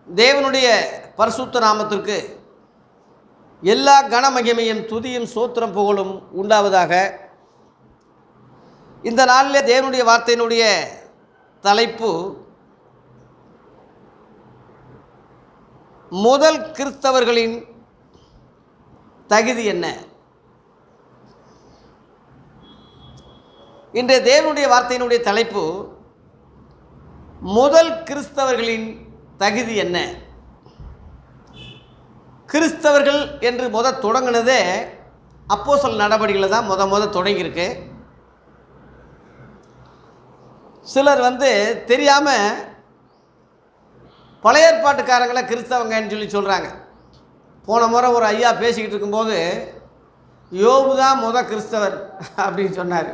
தேவனுடைய பரிசுத்த நாமத்திற்கு எல்லா கனமகிமையும் துதியும் சோத்திரம் புகழும் உண்டாவதாக இந்த நாளிலே தேவனுடைய வார்த்தையினுடைய தலைப்பு முதல் கிறிஸ்தவர்களின் தகுதி என்ன இன்றைய தேவனுடைய வார்த்தையினுடைய தலைப்பு முதல் கிறிஸ்தவர்களின் தகுதி என்ன கிறிஸ்தவர்கள் என்று முத தொடங்கினதே அப்போஸ்தல நடவடிக்கையில் தான் முத முத தொடங்கியிருக்கு சிலர் வந்து தெரியாமல் பழைய ஏற்பாட்டுக்காரங்களை கிறிஸ்தவங்கன்னு சொல்லி சொல்கிறாங்க போன முறை ஒரு ஐயா பேசிக்கிட்டு இருக்கும்போது யோபு தான் முத கிறிஸ்தவர் அப்படின்னு சொன்னார்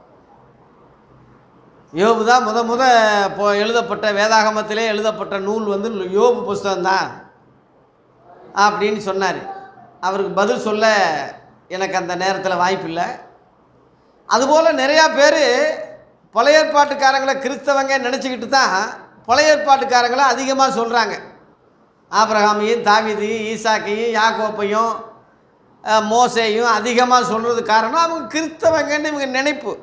யோபு தான் முத முத இப்போ எழுதப்பட்ட வேதாகமத்திலே எழுதப்பட்ட நூல் வந்து யோபு புஸ்தகம்தான் அப்படின்னு சொன்னார் அவருக்கு பதில் சொல்ல எனக்கு அந்த நேரத்தில் வாய்ப்பில்லை அதுபோல் நிறையா பேர் பழைய ஏற்பாட்டுக்காரங்களை கிறிஸ்தவங்க நினச்சிக்கிட்டு தான் பழைய ஏற்பாட்டுக்காரங்களை அதிகமாக சொல்கிறாங்க ஆபிரகாமையும் தாவீதையும் ஈசாக்கையும் யாக்கோப்பையும் அஹ், மோசேயும் அதிகமாக சொல்கிறது காரணம் அவங்க கிறிஸ்தவங்கன்னு இவங்க நினைப்பு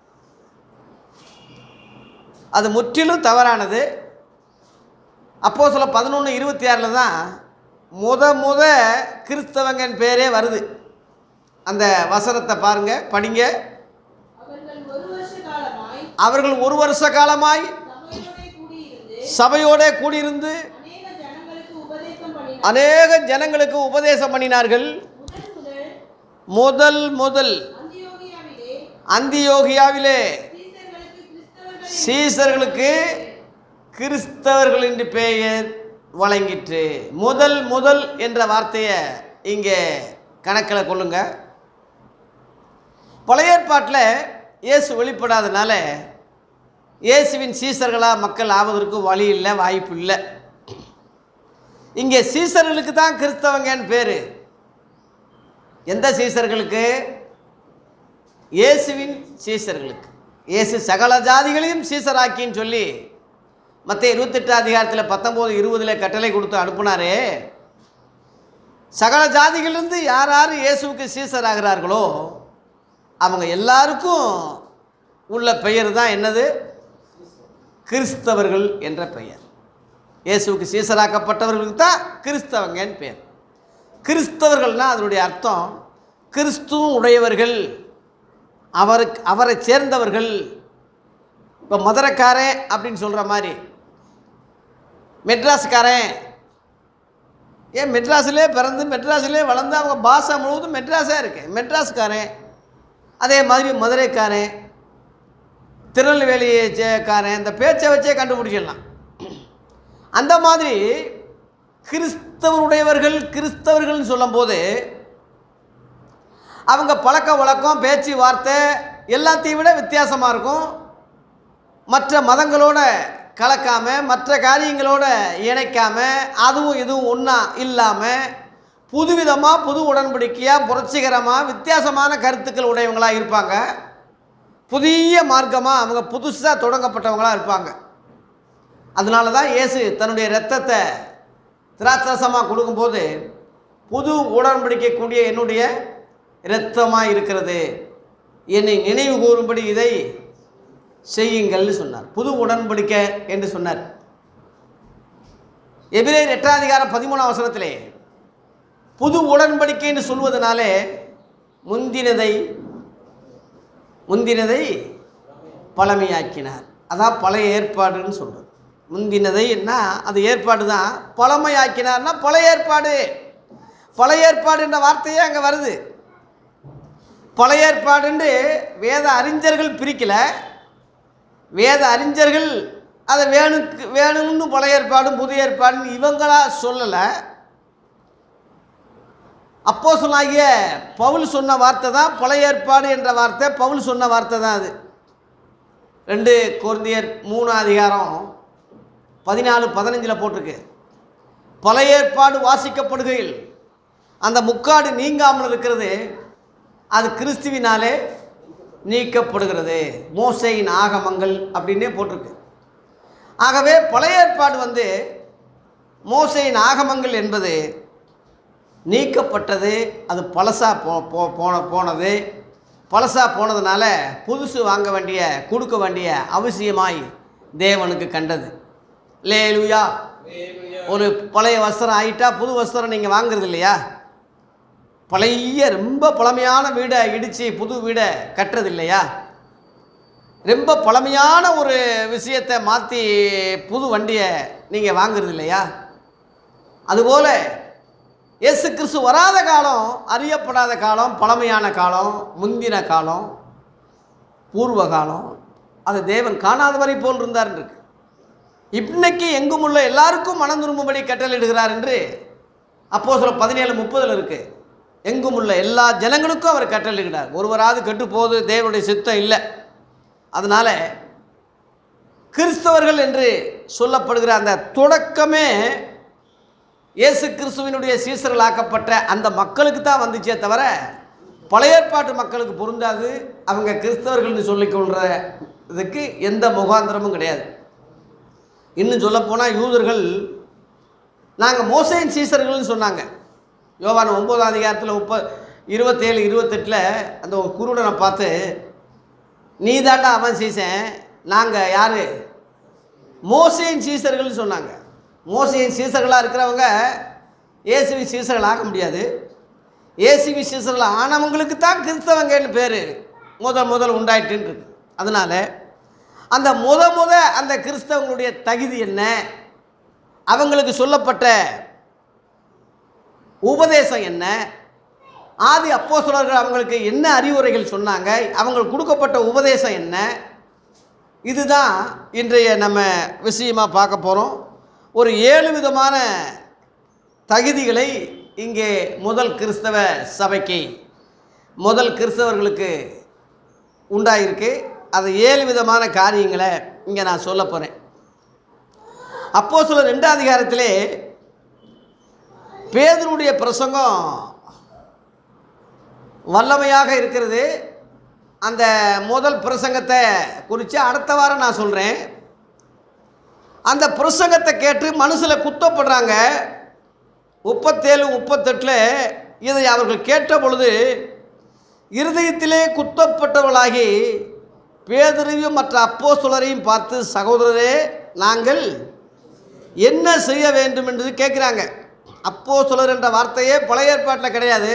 அது முற்றிலும் தவறானது அப்போ சில பதினொன்று இருபத்தி ஆறில் தான் முத முத கிறிஸ்தவங்கன் பேரே வருது அந்த வசனத்தை பாருங்கள் படிங்க அவர்கள் ஒரு வருஷ காலமாய் அவர்கள் ஒரு வருஷ காலமாய் சபையோடே கூடியிருந்து சபையோட கூடியிருந்து அநேக ஜனங்களுக்கு உபதேசம் பண்ணினார் அநேக ஜனங்களுக்கு உபதேசம் பண்ணினார்கள் முதல் முதல் முதல் முதல் அந்தியோகியாவிலே அந்தியோகியாவிலே சீசர்களுக்கு கிறிஸ்தவர்கள் சீசர்களுக்கு கிறிஸ்தவர்கள் என்று பெயர் வழங்கிற்று முதல் முதல் என்ற வார்த்தையை இங்கே கணக்கில் கொள்ளுங்க பழைய ஏற்பாட்டில் இயேசு வெளிப்படாதனால இயேசுவின் சீசர்களாக மக்கள் ஆவதற்கு வழி இல்லை வாய்ப்பு இல்லை இங்கே சீசர்களுக்கு தான் கிறிஸ்தவங்கன்னு பேர் எந்த சீசர்களுக்கு இயேசுவின் சீசர்களுக்கு இயேசு சகல ஜாதிகளையும் சீசராக்கின்னு சொல்லி மற்ற இருபத்தெட்டு அதிகாரத்தில் பத்தொம்போது இருபதில் கட்டளை கொடுத்து அனுப்புனாரே சகல ஜாதிகளிலிருந்து யார் யார் இயேசுவுக்கு சீசர் ஆகிறார்களோ அவங்க எல்லாருக்கும் உள்ள பெயர் தான் என்னது கிறிஸ்தவர்கள் என்ற பெயர் இயேசுவுக்கு சீசராக்கப்பட்டவர்களுக்கு தான் கிறிஸ்தவங்கன்னு பேர் கிறிஸ்தவர்கள்னால் அதனுடைய அர்த்தம் கிறிஸ்துவும் உடையவர்கள் அவருக்கு அவரை சேர்ந்தவர்கள் இப்போ மதுரைக்காரன் அப்படின்னு சொல்கிற மாதிரி மெட்ராஸ்காரன் ஏன் மெட்ராஸிலே பிறந்து மெட்ராஸிலே வளர்ந்து அவங்க பாஷை முழுவதும் மெட்ராஸாக இருக்கு மெட்ராஸ்காரன் அதே மாதிரி மதுரைக்காரன் திருநெல்வேலி காரன் இந்த பேச்சை வச்சே கண்டுபிடிச்சிடலாம் அந்த மாதிரி கிறிஸ்தவருடையவர்கள் கிறிஸ்தவர்கள்னு சொல்லும்போது அவங்க பழக்க வழக்கம் பேச்சு வார்த்தை எல்லாத்தையும் விட வித்தியாசமாக இருக்கும் மற்ற மதங்களோட கலக்காம மற்ற காரியங்களோட இணைக்காம அதுவும் இதுவும் ஒன்றா இல்லாமல் புதுவிதமாக புது உடன்படிக்கையாக புரட்சிகரமாக வித்தியாசமான கருத்துக்கள் உடையவங்களாக இருப்பாங்க புதிய மார்க்கமாக அவங்க புதுசாக தொடங்கப்பட்டவங்களாக இருப்பாங்க அதனால தான் இயேசு தன்னுடைய இரத்தத்தை திராட்சரசமாக கொடுக்கும்போது புது உடன்படிக்கக்கூடிய என்னுடைய இரத்தமாக இருக்கிறது என்னை நினைவு கூறும்படி இதை செய்யுங்கள்னு சொன்னார் புது உடன்படிக்கை என்று சொன்னார் எபிரேயர் எட்டாம் அதிகாரம் பதிமூணாம் வசனத்திலே புது உடன்படிக்கைன்னு சொல்வதனாலே முந்தினதை முந்தினதை பழமையாக்கினார் அதான் பழைய ஏற்பாடுன்னு சொல்கிறது முந்தினதை என்ன அது ஏற்பாடு தான் பழமையாக்கினார்னா பழைய ஏற்பாடு பழைய ஏற்பாடு என்ற வார்த்தையே அங்கே வருது பழைய ஏற்பாடுன்னு வேத அறிஞர்கள் பிரிக்கலை வேத அறிஞர்கள் அதை வேணுக்கு வேணும்னு பழைய ஏற்பாடும் புதிய ஏற்பாடுன்னு இவங்களா சொல்லலை அப்போ சொன்னாகிய பவுல் சொன்ன வார்த்தை தான் பழைய ஏற்பாடு என்ற வார்த்தை பவுல் சொன்ன வார்த்தை தான் அது ரெண்டு குருந்தியர் மூணு அதிகாரம் பதினாலு பதினஞ்சில் போட்டிருக்கு பழைய ஏற்பாடு வாசிக்கப்படுகையில் அந்த முக்காடு நீங்காமல் இருக்கிறது அது கிறிஸ்துவினாலே நீக்கப்படுகிறது மோசையின் ஆகமங்கள் அப்படின்னே போட்டிருக்கு ஆகவே பழைய ஏற்பாடு வந்து மோசையின் ஆகமங்கள் என்பது நீக்கப்பட்டது அது பழசா போ போ- போன போனது பழசா போனதுனால புதுசு வாங்க வேண்டிய கொடுக்க வேண்டிய அவசியமாய் தேவனுக்கு கண்டது லேலுயா ஒரு பழைய வஸ்திரம் ஆயிட்டா புது வஸ்திரம் நீங்கள் வாங்குறது இல்லையா பழைய ரொம்ப பழமையான வீடை இடித்து புது வீடை கட்டுறது இல்லையா ரொம்ப பழமையான ஒரு விஷயத்தை மாற்றி புது வண்டியை நீங்கள் வாங்குறது இல்லையா அதுபோல் இயேசு கிறிஸ்து வராத காலம் அறியப்படாத காலம் பழமையான காலம் முந்தின காலம் பூர்வ காலம் அது தேவன் காணாதவரை போல் இருந்தார் இருக்கு இன்னைக்கு எங்கும் உள்ள எல்லாருக்கும் மனம் திரும்பும்படி கட்டளையிடுகிறார் என்று அப்போ சொல்ல பதினேழு முப்பதில் இருக்கு எங்கும் உள்ள எல்லா ஜனங்களுக்கும் அவர் கட்டளையிடுகிறார் ஒருவராவது கெட்டு போகுது தேவனுடைய சித்தம் இல்லை அதனால் கிறிஸ்தவர்கள் என்று சொல்லப்படுகிற அந்த தொடக்கமே இயேசு கிறிஸ்துவினுடைய சீசர்களாக்கப்பட்ட அந்த மக்களுக்கு தான் வந்துச்சே தவிர பழைய ஏற்பாட்டு மக்களுக்கு பொருந்தாது அவங்க கிறிஸ்தவர்கள்னு சொல்லிக்கொள்கிற இதுக்கு எந்த முகாந்திரமும் கிடையாது இன்னும் சொல்லப்போனால் யூதர்கள் நாங்கள் மோசையின் சீசர்கள்னு சொன்னாங்க யோவான் ஒன்பதாம் அதிகாரத்தில் முப்ப இருபத்தேழு இருபத்தெட்டில் அந்த ஒரு குருடனை பார்த்து நீ தாண்டா அவன் சீசன் நாங்கள் யார் மோசையின் சீசர்கள்னு சொன்னாங்க மோசையின் சீசர்களாக இருக்கிறவங்க இயேசுவி சீசர்கள் ஆக முடியாது இயேசுவி சீசர்கள் ஆனவங்களுக்கு தான் கிறிஸ்தவங்கன்னு பேர் முதல் முதல் உண்டாயிட்டுன்னு இருக்கு அதனால் அந்த முத முத அந்த கிறிஸ்தவங்களுடைய தகுதி என்ன அவங்களுக்கு சொல்லப்பட்ட உபதேசம் என்ன ஆதி அப்போஸ்தலர்கள் அவங்களுக்கு என்ன அறிவுரைகள் சொன்னாங்க அவங்களுக்கு கொடுக்கப்பட்ட உபதேசம் என்ன இதுதான் இன்றைய நம்ம விஷயமாக பார்க்க போகிறோம் ஒரு ஏழு விதமான தகுதிகளை இங்கே முதல் கிறிஸ்தவ சபைக்கு முதல் கிறிஸ்தவர்களுக்கு உண்டாயிருக்கு அது ஏழு விதமான காரியங்களை இங்கே நான் சொல்ல போகிறேன் அப்போ சில ரெண்டாம் அதிகாரத்திலே பேதனுடைய பிரசங்கம் வல்லமையாக இருக்கிறது அந்த முதல் பிரசங்கத்தை குறித்து அடுத்த வாரம் நான் சொல்கிறேன் அந்த பிரசங்கத்தை கேட்டு மனசில் குத்தப்படுறாங்க முப்பத்தேழு முப்பத்தெட்டில் இதை அவர்கள் கேட்ட பொழுது இருதயத்திலே குத்தப்பட்டவர்களாகி பேதரையும் மற்ற அப்போஸ்தலரையும் பார்த்து சகோதரரே நாங்கள் என்ன செய்ய வேண்டும் என்று கேட்குறாங்க அப்போஸ்தலர் என்ற வார்த்தையே பழைய ஏற்பாட்டில் கிடையாது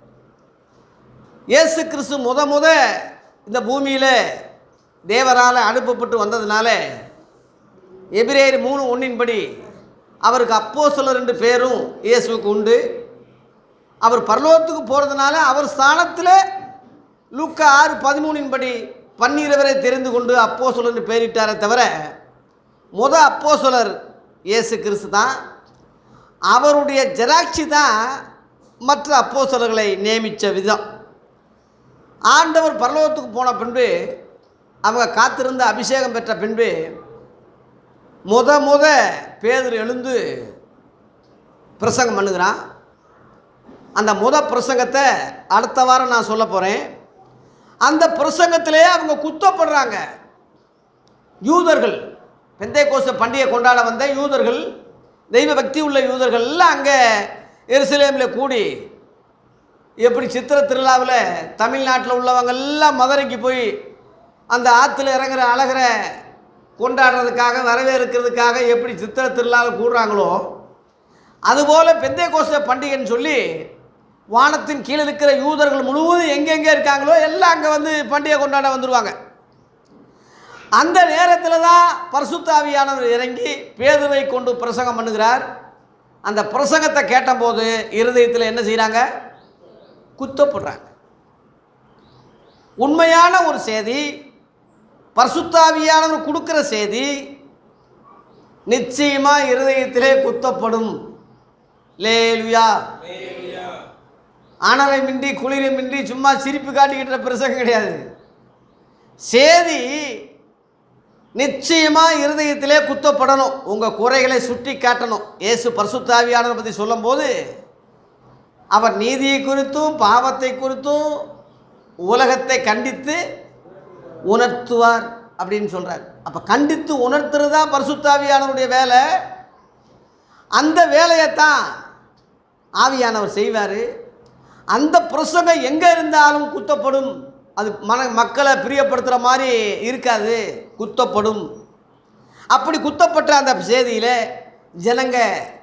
இயேசு கிறிஸ்து முத முத இந்த பூமியில் தேவரால் அனுப்பப்பட்டு வந்ததுனால எபிரேயர் மூணு ஒன்றின்படி அவருக்கு அப்போஸ்தலர் என்று பேரும் இயேசுவுக்கு உண்டு அவர் பரலோகத்துக்கு போகிறதுனால அவர் ஸ்தானத்தில் லூக்கா ஆறு பதிமூணின்படி பன்னிரவரை தெரிந்து கொண்டு அப்போஸ்தலர்னு பேரிட்டாரே தவிர முத அப்போஸ்தலர் இயேசு கிறிஸ்து தான் அவருடைய ஜெராக்சி தான் மற்ற அப்போஸ்தலர்களை நியமித்த விதம் ஆண்டவர் பரலோகத்துக்கு போன பின்பு அவங்க காத்திருந்த அபிஷேகம் பெற்ற பின்பு முத முத பேதர் எழுந்து பிரசங்கம் பண்ணுகிறான் அந்த முத பிரசங்கத்தை அடுத்த வாரம் நான் சொல்ல போகிறேன் அந்த பிரசங்கத்திலே அவங்க குத்தப்படுறாங்க யூதர்கள் பெந்தை கோச பண்டிகை கொண்டாட வந்த யூதர்கள் தெய்வ பக்தி உள்ள யூதர்கள் எல்லாம் அங்கே எருசலேமில் கூடி எப்படி சித்திர திருவிழாவில் தமிழ்நாட்டில் உள்ளவங்க எல்லாம் மதுரைக்கு போய் அந்த ஆற்றுல இறங்குற அழகரை கொண்டாடுறதுக்காக வரவேற்கிறதுக்காக எப்படி சித்திர திருவிழாவில் கூடுறாங்களோ அதுபோல் பெந்தை கோச பண்டிகைன்னு சொல்லி வானத்தின் கீழே இருக்கிற யூதர்கள் முழுவதும் எங்கெங்கே இருக்காங்களோ எல்லாம் அங்கே வந்து பண்டிகை கொண்டாட வந்துடுவாங்க அந்த நேரத்தில் தான் பரிசுத்தாவியானவர் இறங்கி பேதுவை கொண்டு பிரசங்கம் பண்ணுகிறார் அந்த பிரசங்கத்தை கேட்டபோது இருதயத்தில் என்ன செய்கிறாங்க குத்தப்படுறாங்க உண்மையான ஒரு செய்தி பரிசுத்தாவியானவர் கொடுக்குற செய்தி நிச்சயமாக இருதயத்திலே குத்தப்படும் லேலுயா ஆனலமின்றி குளிரமின்றி சும்மா சிரிப்பு காட்டிக்கிட்ட பிரசங்கம் கிடையாது சேதி நிச்சயமாக இருதயத்திலே குத்தப்படணும் உங்கள் குறைகளை சுட்டி காட்டணும் இயேசு பரிசுத்தாவியானதை பற்றி சொல்லும்போது அவர் நீதியை குறித்தும் பாவத்தை குறித்தும் உலகத்தை கண்டித்து உணர்த்துவார் அப்படின்னு சொல்கிறார் அப்போ கண்டித்து உணர்த்துறது தான் பரிசுத்தாவியானவருடைய வேலை அந்த வேலையைத்தான் ஆவியானவர் செய்வார் அந்த பிரசங்கம் எங்கே இருந்தாலும் குத்தப்படும் அது மன மக்களை பிரியப்படுத்துகிற மாதிரி இருக்காது குத்தப்படும் அப்படி குத்தப்பட்ட அந்த செய்தியில் ஜனங்க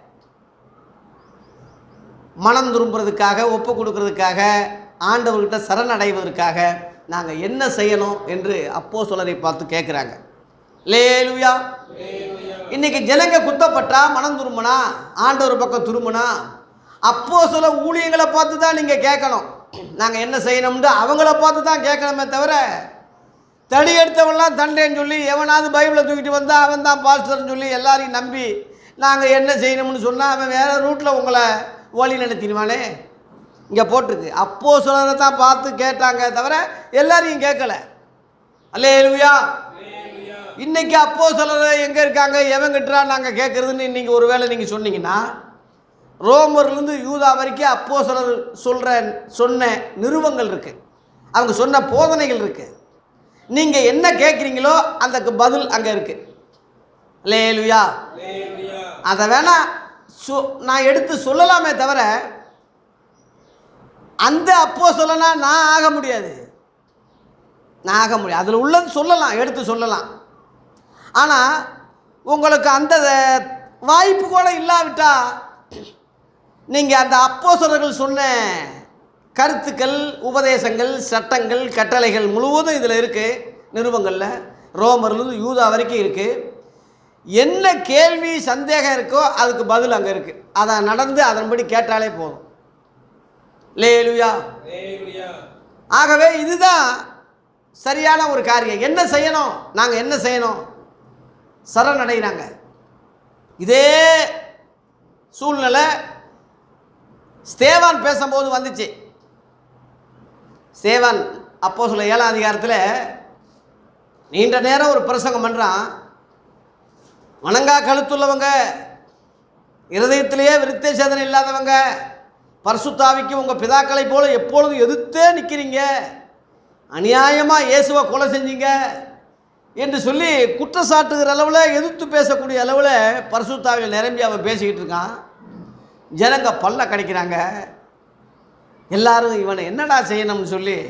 மனம் திரும்புறதுக்காக ஒப்பு கொடுக்கறதுக்காக ஆண்டவர்கிட்ட சரணடைவதற்காக நாங்கள் என்ன செய்யணும் என்று அப்போ சொல்லரை பார்த்து கேட்குறாங்க லேலுயா இன்னைக்கு ஜனங்க குத்தப்பட்டா மனம் திரும்பினா ஆண்டவர் பக்கம் திரும்பினா அப்போ சில ஊழியங்களை பார்த்து தான் நீங்கள் கேட்கணும் நாங்கள் என்ன செய்யணும்னு அவங்கள பார்த்து தான் கேட்கணுமே தவிர தடி எடுத்தவன்லாம் தண்டேன்னு சொல்லி எவனாவது பைபிளை தூக்கிட்டு வந்தால் அவன் தான் பாஸ்டர்னு சொல்லி எல்லாரையும் நம்பி நாங்கள் என்ன செய்யணும்னு சொன்னால் அவன் வேறு ரூட்டில் உங்களை வழி நடத்திடுவானே இங்கே போட்டிருக்கு அப்போ சிலரை தான் பார்த்து கேட்டாங்க தவிர எல்லாரையும் கேட்கல அல்லே எழுவியா இன்னைக்கு அப்போ சிலர் எங்கே இருக்காங்க எவங்கிட்டா நாங்கள் கேட்குறதுன்னு இன்றைக்கி ஒரு வேளை நீங்கள் சொன்னீங்கன்னா ரோமர்லேருந்து யூதா வரைக்கும் அப்போ சிலர் சொல்கிற சொன்ன நிறுவங்கள் இருக்குது அவங்க சொன்ன போதனைகள் இருக்குது நீங்கள் என்ன கேட்குறீங்களோ அதுக்கு பதில் அங்கே இருக்குது லேலுயா அதை வேணா சொ நான் எடுத்து சொல்லலாமே தவிர அந்த அப்போ சொல்லனா நான் ஆக முடியாது நான் ஆக முடியாது அதில் உள்ளது சொல்லலாம் எடுத்து சொல்லலாம் ஆனால் உங்களுக்கு அந்த வாய்ப்பு கூட இல்லாவிட்டா நீங்கள் அந்த அப்போசரர்கள் சொன்ன கருத்துக்கள் உபதேசங்கள் சட்டங்கள் கட்டளைகள் முழுவதும் இதில் இருக்குது நிறுவங்களில் ரோமர்லேருந்து யூதா வரைக்கும் இருக்குது என்ன கேள்வி சந்தேகம் இருக்கோ அதுக்கு பதில் அங்கே இருக்குது அதை நடந்து அதன்படி கேட்டாலே போதும் லேலுயா ஆகவே இதுதான் சரியான ஒரு காரியம் என்ன செய்யணும் நாங்கள் என்ன செய்யணும் சரணடைகிறாங்க இதே சூழ்நிலை ஸ்தேவான் பேசும்போது வந்துச்சு ஸ்தேவான் அப்போ சொல்ல ஏழாம் அதிகாரத்தில் நீண்ட நேரம் ஒரு பிரசங்கம் பண்ணுறான் வணங்கா கழுத்துள்ளவங்க இருதயத்திலேயே விருத்த சேதனை இல்லாதவங்க பரிசுத்தாவிக்கு உங்கள் பிதாக்களை போல எப்பொழுதும் எதிர்த்தே நிற்கிறீங்க அநியாயமாக இயேசுவை கொலை செஞ்சீங்க என்று சொல்லி குற்றச்சாட்டுகிற அளவில் எதிர்த்து பேசக்கூடிய அளவில் பரிசுத்தாவில் நிரம்பி அவன் பேசிக்கிட்டு இருக்கான் ஜனங்க பல்ல கிடைக்கிறாங்க எல்லாரும் இவனை என்னடா செய்யணும்னு சொல்லி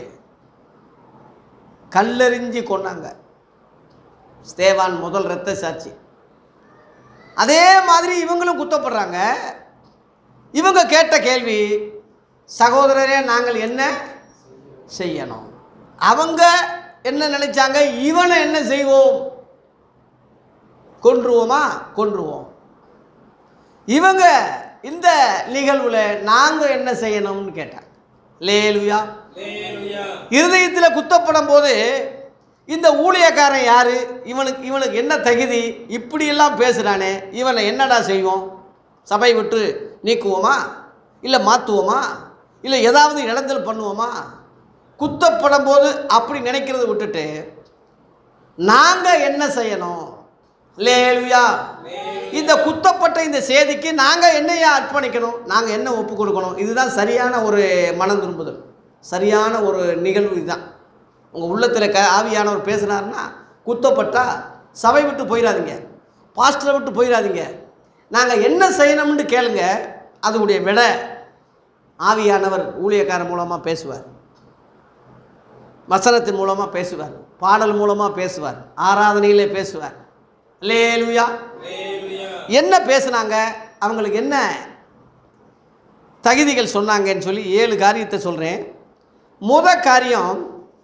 கல்லெறிஞ்சு கொண்டாங்க ஸ்தேவான் முதல் இரத்த சாட்சி அதே மாதிரி இவங்களும் குத்தப்படுறாங்க இவங்க கேட்ட கேள்வி சகோதரரே நாங்கள் என்ன செய்யணும் அவங்க என்ன நினைச்சாங்க இவனை என்ன செய்வோம் கொன்றுவோமா கொன்றுவோம் இவங்க இந்த நிகழ்வில் நாங்கள் என்ன செய்யணும்னு கேட்டாங்க லேலுயா இருதயத்தில் குத்தப்படும் போது இந்த ஊழியக்காரன் யார் இவனுக்கு இவனுக்கு என்ன தகுதி இப்படியெல்லாம் பேசுகிறானே இவனை என்னடா செய்வோம் சபை விட்டு நீக்குவோமா இல்லை மாற்றுவோமா இல்லை ஏதாவது இழந்தல் பண்ணுவோமா குத்தப்படும் போது அப்படி நினைக்கிறத விட்டுட்டு நாங்கள் என்ன செய்யணும் லேலுயா இந்த குத்தப்பட்ட இந்த செய்திக்கு நாங்கள் என்னையா அர்ப்பணிக்கணும் நாங்கள் என்ன ஒப்பு கொடுக்கணும் இதுதான் சரியான ஒரு மனம் திரும்புதல் சரியான ஒரு நிகழ்வு இதுதான் உங்கள் உள்ளத்தில் க ஆவியானவர் பேசுனாருன்னா குத்தப்பட்டா சபை விட்டு போயிடாதீங்க பாஸ்டரை விட்டு போயிடாதீங்க நாங்கள் என்ன செய்யணும்னு கேளுங்க அதனுடைய விட ஆவியானவர் ஊழியக்காரன் மூலமாக பேசுவார் வசனத்தின் மூலமாக பேசுவார் பாடல் மூலமாக பேசுவார் ஆராதனையிலே பேசுவார் லேலுயா என்ன பேசுனாங்க அவங்களுக்கு என்ன தகுதிகள் சொன்னாங்கன்னு சொல்லி ஏழு காரியத்தை சொல்கிறேன் முத காரியம்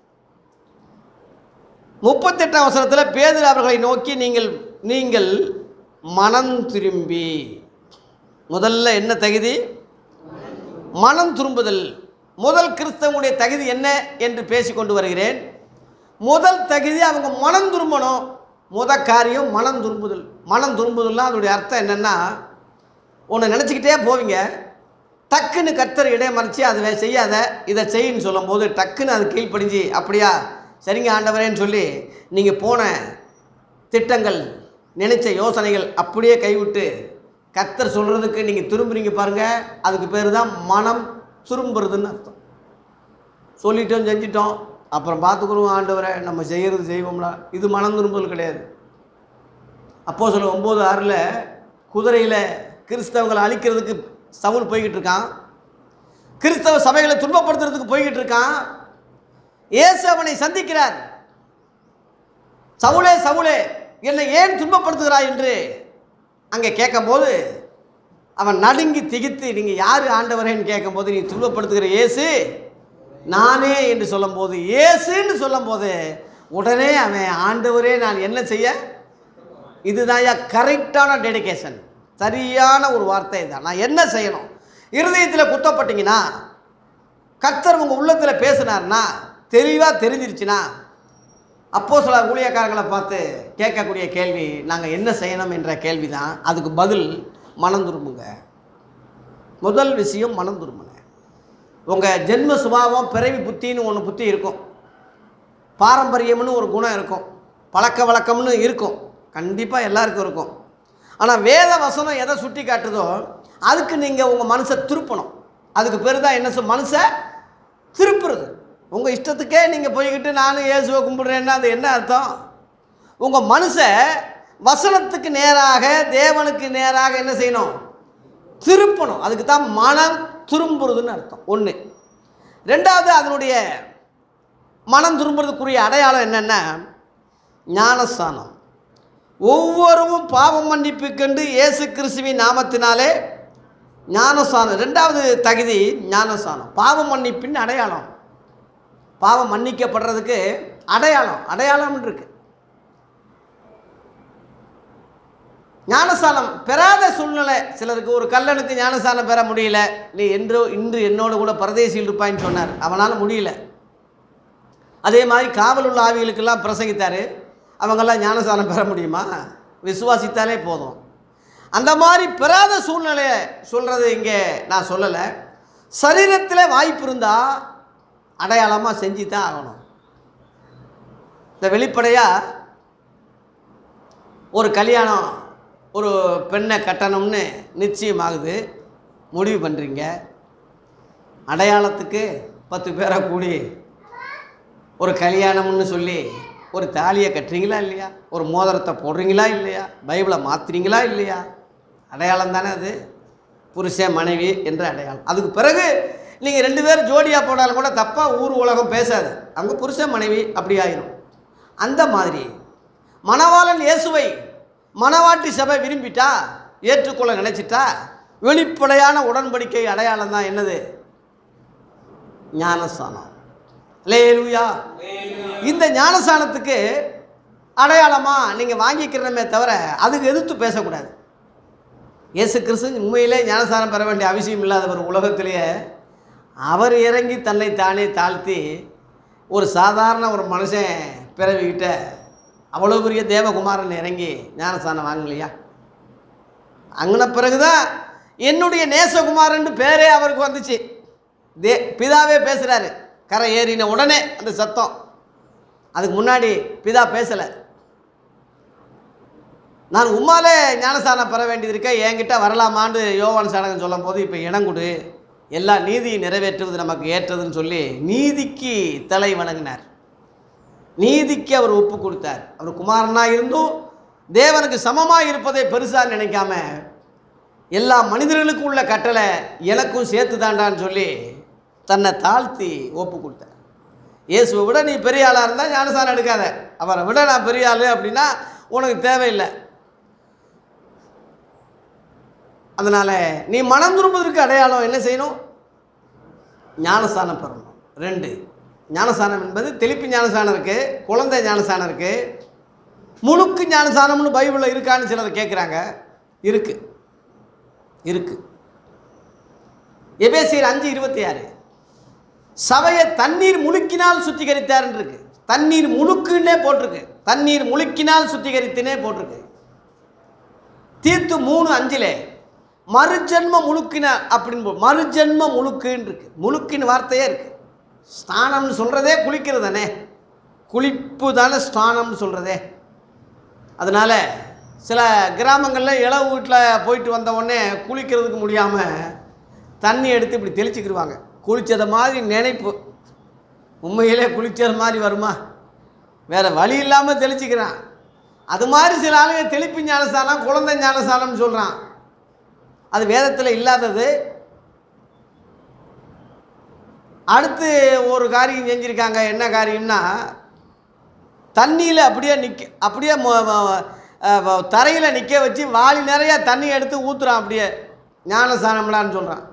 முப்பத்தெட்டாம் அவசரத்தில் பேதர் அவர்களை நோக்கி நீங்கள் நீங்கள் மனம் திரும்பி முதல்ல என்ன தகுதி மனம் திரும்புதல் முதல் கிறிஸ்தவனுடைய தகுதி என்ன என்று பேசிக்கொண்டு வருகிறேன் முதல் தகுதி அவங்க மனம் திரும்பணும் முத காரியம் மனம் திரும்புதல் மனம் திரும்புதல்னா அதோடைய அர்த்தம் என்னென்னா ஒன்று நினச்சிக்கிட்டே போவீங்க டக்குன்னு கர்த்தர் இடைமறிச்சு அதை செய்யாத இதை செய்யின்னு சொல்லும்போது டக்குன்னு அது கீழ்ப்படிஞ்சு அப்படியா சரிங்க ஆண்டவரேன்னு சொல்லி நீங்கள் போன திட்டங்கள் நினைச்ச யோசனைகள் அப்படியே கைவிட்டு கர்த்தர் சொல்கிறதுக்கு நீங்கள் திரும்புறீங்க பாருங்கள் அதுக்கு பேர் தான் மனம் திரும்புறதுன்னு அர்த்தம் சொல்லிட்டோம் செஞ்சிட்டோம் அப்புறம் பார்த்துக்குருவோம் ஆண்டவரை நம்ம செய்கிறது செய்வோம்ல இது மனம் திரும்புதல் கிடையாது அப்போ சொல்ல ஒம்பது ஆறில் குதிரையில் கிறிஸ்தவங்களை அழிக்கிறதுக்கு சவுல் போய்கிட்டு இருக்கான் கிறிஸ்தவ சபைகளை துன்பப்படுத்துறதுக்கு போய்கிட்டு இருக்கான் இயேசு அவனை சந்திக்கிறார் சவுலே சவுலே என்னை ஏன் துன்பப்படுத்துகிறாய் என்று அங்கே கேட்கும்போது அவன் நடுங்கி திகித்து நீங்கள் யார் ஆண்டவரேன்னு கேட்கும்போது நீ துன்பப்படுத்துகிற இயேசு நானே என்று சொல்லும்போது இயேசுன்னு சொல்லும்போது உடனே அவன் ஆண்டவரே நான் என்ன செய்ய இதுதான் கரெக்டான டெடிகேஷன் சரியான ஒரு வார்த்தை தான் நான் என்ன செய்யணும் இருதயத்தில் குத்தப்பட்டீங்கன்னா கர்த்தர் உங்கள் உள்ளத்தில் பேசினார்னா தெளிவாக தெரிஞ்சிருச்சுன்னா அப்போ சில ஊழியக்காரங்களை பார்த்து கேட்கக்கூடிய கேள்வி நாங்கள் என்ன செய்யணும் என்ற கேள்வி தான் அதுக்கு பதில் மனம் திரும்புங்க முதல் விஷயம் மனம் திரும்புங்க உங்கள் ஜென்ம சுபாவம் பிறவி புத்தின்னு ஒன்று புத்தி இருக்கும் பாரம்பரியம்னு ஒரு குணம் இருக்கும் பழக்க வழக்கம்னு இருக்கும் கண்டிப்பாக எல்லாருக்கும் இருக்கும் ஆனால் வேத வசனம் எதை சுட்டி காட்டுதோ அதுக்கு நீங்கள் உங்கள் மனசை திருப்பணும் அதுக்கு பேர் தான் என்ன சொல் மனசை திருப்புறது உங்கள் இஷ்டத்துக்கே நீங்கள் போய்கிட்டு நானும் இயேசுவை கும்பிடுறேன்னா அது என்ன அர்த்தம் உங்கள் மனசை வசனத்துக்கு நேராக தேவனுக்கு நேராக என்ன செய்யணும் திருப்பணும் அதுக்கு தான் மனம் திரும்புறதுன்னு அர்த்தம் ஒன்று ரெண்டாவது அதனுடைய மனம் திரும்புறதுக்குரிய அடையாளம் என்னென்னா ஞானஸ்தானம் ஒவ்வொருவும் பாவம் மன்னிப்பு கண்டு இயேசு கிறிஸ்துவின் நாமத்தினாலே ஞானஸ்தானம் ரெண்டாவது தகுதி ஞானஸ்தானம் பாவம் மன்னிப்பின் அடையாளம் பாவம் மன்னிக்கப்படுறதுக்கு அடையாளம் அடையாளம் இருக்கு ஞானஸ்தானம் பெறாத சூழ்நிலை சிலருக்கு ஒரு கல்லனுக்கு ஞானஸ்தானம் பெற முடியல நீ என்று இன்று என்னோட கூட பரதேசியில் இருப்பாயின்னு சொன்னார் அவனால் முடியல அதே மாதிரி காவல் உள்ள ஆவிகளுக்கெல்லாம் பிரசங்கித்தார் அவங்கெல்லாம் ஞானஸ்தானம் பெற முடியுமா விசுவாசித்தாலே போதும் அந்த மாதிரி பெறாத சூழ்நிலையை சொல்கிறது இங்கே நான் சொல்லலை சரீரத்தில் வாய்ப்பு இருந்தால் அடையாளமாக செஞ்சு தான் ஆகணும் இந்த வெளிப்படையாக ஒரு கல்யாணம் ஒரு பெண்ணை கட்டணும்னு நிச்சயமாகுது முடிவு பண்ணுறீங்க அடையாளத்துக்கு பத்து பேரை கூடி ஒரு கல்யாணம்னு சொல்லி ஒரு தாலியை கட்டுறீங்களா இல்லையா ஒரு மோதிரத்தை போடுறீங்களா இல்லையா பைபிளை மாற்றுறீங்களா இல்லையா அடையாளம் தானே அது புருஷன் மனைவி என்ற அடையாளம் அதுக்கு பிறகு நீங்கள் ரெண்டு பேரும் ஜோடியாக போனாலும் கூட தப்பாக ஊர் உலகம் பேசாது அங்கே புருஷன் மனைவி அப்படி ஆயிரும் அந்த மாதிரி மணவாளன் இயேசுவை மணவாட்டி சபை விரும்பிட்டா ஏற்றுக்கொள்ள நினைச்சிட்டா வெளிப்படையான உடன்படிக்கை அடையாளம் தான் என்னது ஞானஸ்தானம் லேலுயா இந்த ஞானஸ்தானத்துக்கு அடையாளமாக நீங்கள் வாங்கிக்கிறமே தவிர அதுக்கு எதிர்த்து பேசக்கூடாது இயேசு கிறிஸ்து உண்மையிலே ஞானஸ்தானம் பெற வேண்டிய அவசியம் இல்லாதவர் உலகத்திலேயே அவர் இறங்கி தன்னை தானே தாழ்த்தி ஒரு சாதாரண ஒரு மனுஷன் பிறவிக்கிட்ட அவ்வளோ பெரிய தேவகுமாரன் இறங்கி ஞானஸ்தானம் வாங்கலையா அங்கின பிறகுதான் என்னுடைய நேசகுமாரன் பேரே அவருக்கு வந்துச்சு தே பிதாவே பேசுகிறாரு கரை ஏறின உடனே அந்த சத்தம் அதுக்கு முன்னாடி பிதா பேசலை நான் உம்மாலே ஞானஸ்தானம் பெற வேண்டியது இருக்க என்கிட்ட வரலாமான்னு யோவான் சாணகன் சொல்லும் போது இப்போ இடம் கொடு எல்லா நீதியை நிறைவேற்றுவது நமக்கு ஏற்றதுன்னு சொல்லி நீதிக்கு தலை வணங்கினார் நீதிக்கு அவர் ஒப்பு கொடுத்தார் அவர் குமாரனாக இருந்தும் தேவனுக்கு சமமாக இருப்பதை பெருசாக நினைக்காம எல்லா மனிதர்களுக்கும் உள்ள கட்டளை எனக்கும் சேர்த்து தாண்டான்னு சொல்லி தன்னை தாழ்த்தி ஒப்பு கொடுத்தார் இயேசுவை விட நீ பெரிய ஆளாக இருந்தால் ஞானசாரம் எடுக்காத அவரை விட நான் பெரிய ஆள் அப்படின்னா உனக்கு தேவையில்லை அதனால் நீ மனம் திரும்புவதற்கு அடையாளம் என்ன செய்யணும் ஞானஸ்தானம் பெறணும் ரெண்டு ஞானஸ்தானம் என்பது தெளிப்பு ஞானஸ்தானம் இருக்குது குழந்தை ஞானஸ்தானம் இருக்குது முழுக்கு ஞானஸ்தானம்னு பைபிளில் இருக்கான்னு சிலர் கேட்குறாங்க இருக்குது இருக்குது எபேசியர் அஞ்சு இருபத்தி ஆறு சபையை தண்ணீர் முழுக்கினால் சுத்திகரித்தார்னு இருக்கு தண்ணீர் முழுக்குன்னே போட்டிருக்கு தண்ணீர் முழுக்கினால் சுத்திகரித்துனே போட்டிருக்கு தீர்த்து மூணு அஞ்சிலே மறுஜென்ம முழுக்கின அப்படின்னு போ- மறுஜென்ம முழுக்குன்னு இருக்கு முழுக்கின் வார்த்தையே இருக்கு ஸ்நானம்னு சொல்கிறதே குளிக்கிறது தானே குளிப்பு தானே ஸ்நானம்னு சொல்கிறதே அதனால் சில கிராமங்களில் இளவு வீட்டில் போயிட்டு வந்த உடனே குளிக்கிறதுக்கு முடியாமல் தண்ணி எடுத்து இப்படி தெளிச்சுக்கிடுவாங்க குளித்ததை மாதிரி நினைப்பு உண்மையிலே குளிச்சது மாதிரி வருமா வேறு வழி இல்லாமல் தெளிச்சுக்கிறான் அது மாதிரி சில ஆளுங்க தெளிப்பு ஞானஸ்தானம் குழந்தை ஞானஸ்தானம்னு சொல்கிறான் அது வேதத்தில் இல்லாதது அடுத்து ஒரு காரியம் செஞ்சுருக்காங்க என்ன காரியம்னா தண்ணியில் அப்படியே நிற்க அப்படியே தரையில் நிற்க வச்சு வாளி நிறையா தண்ணி எடுத்து ஊற்றுறான் அப்படியே ஞானசானம்லான்னு சொல்கிறான்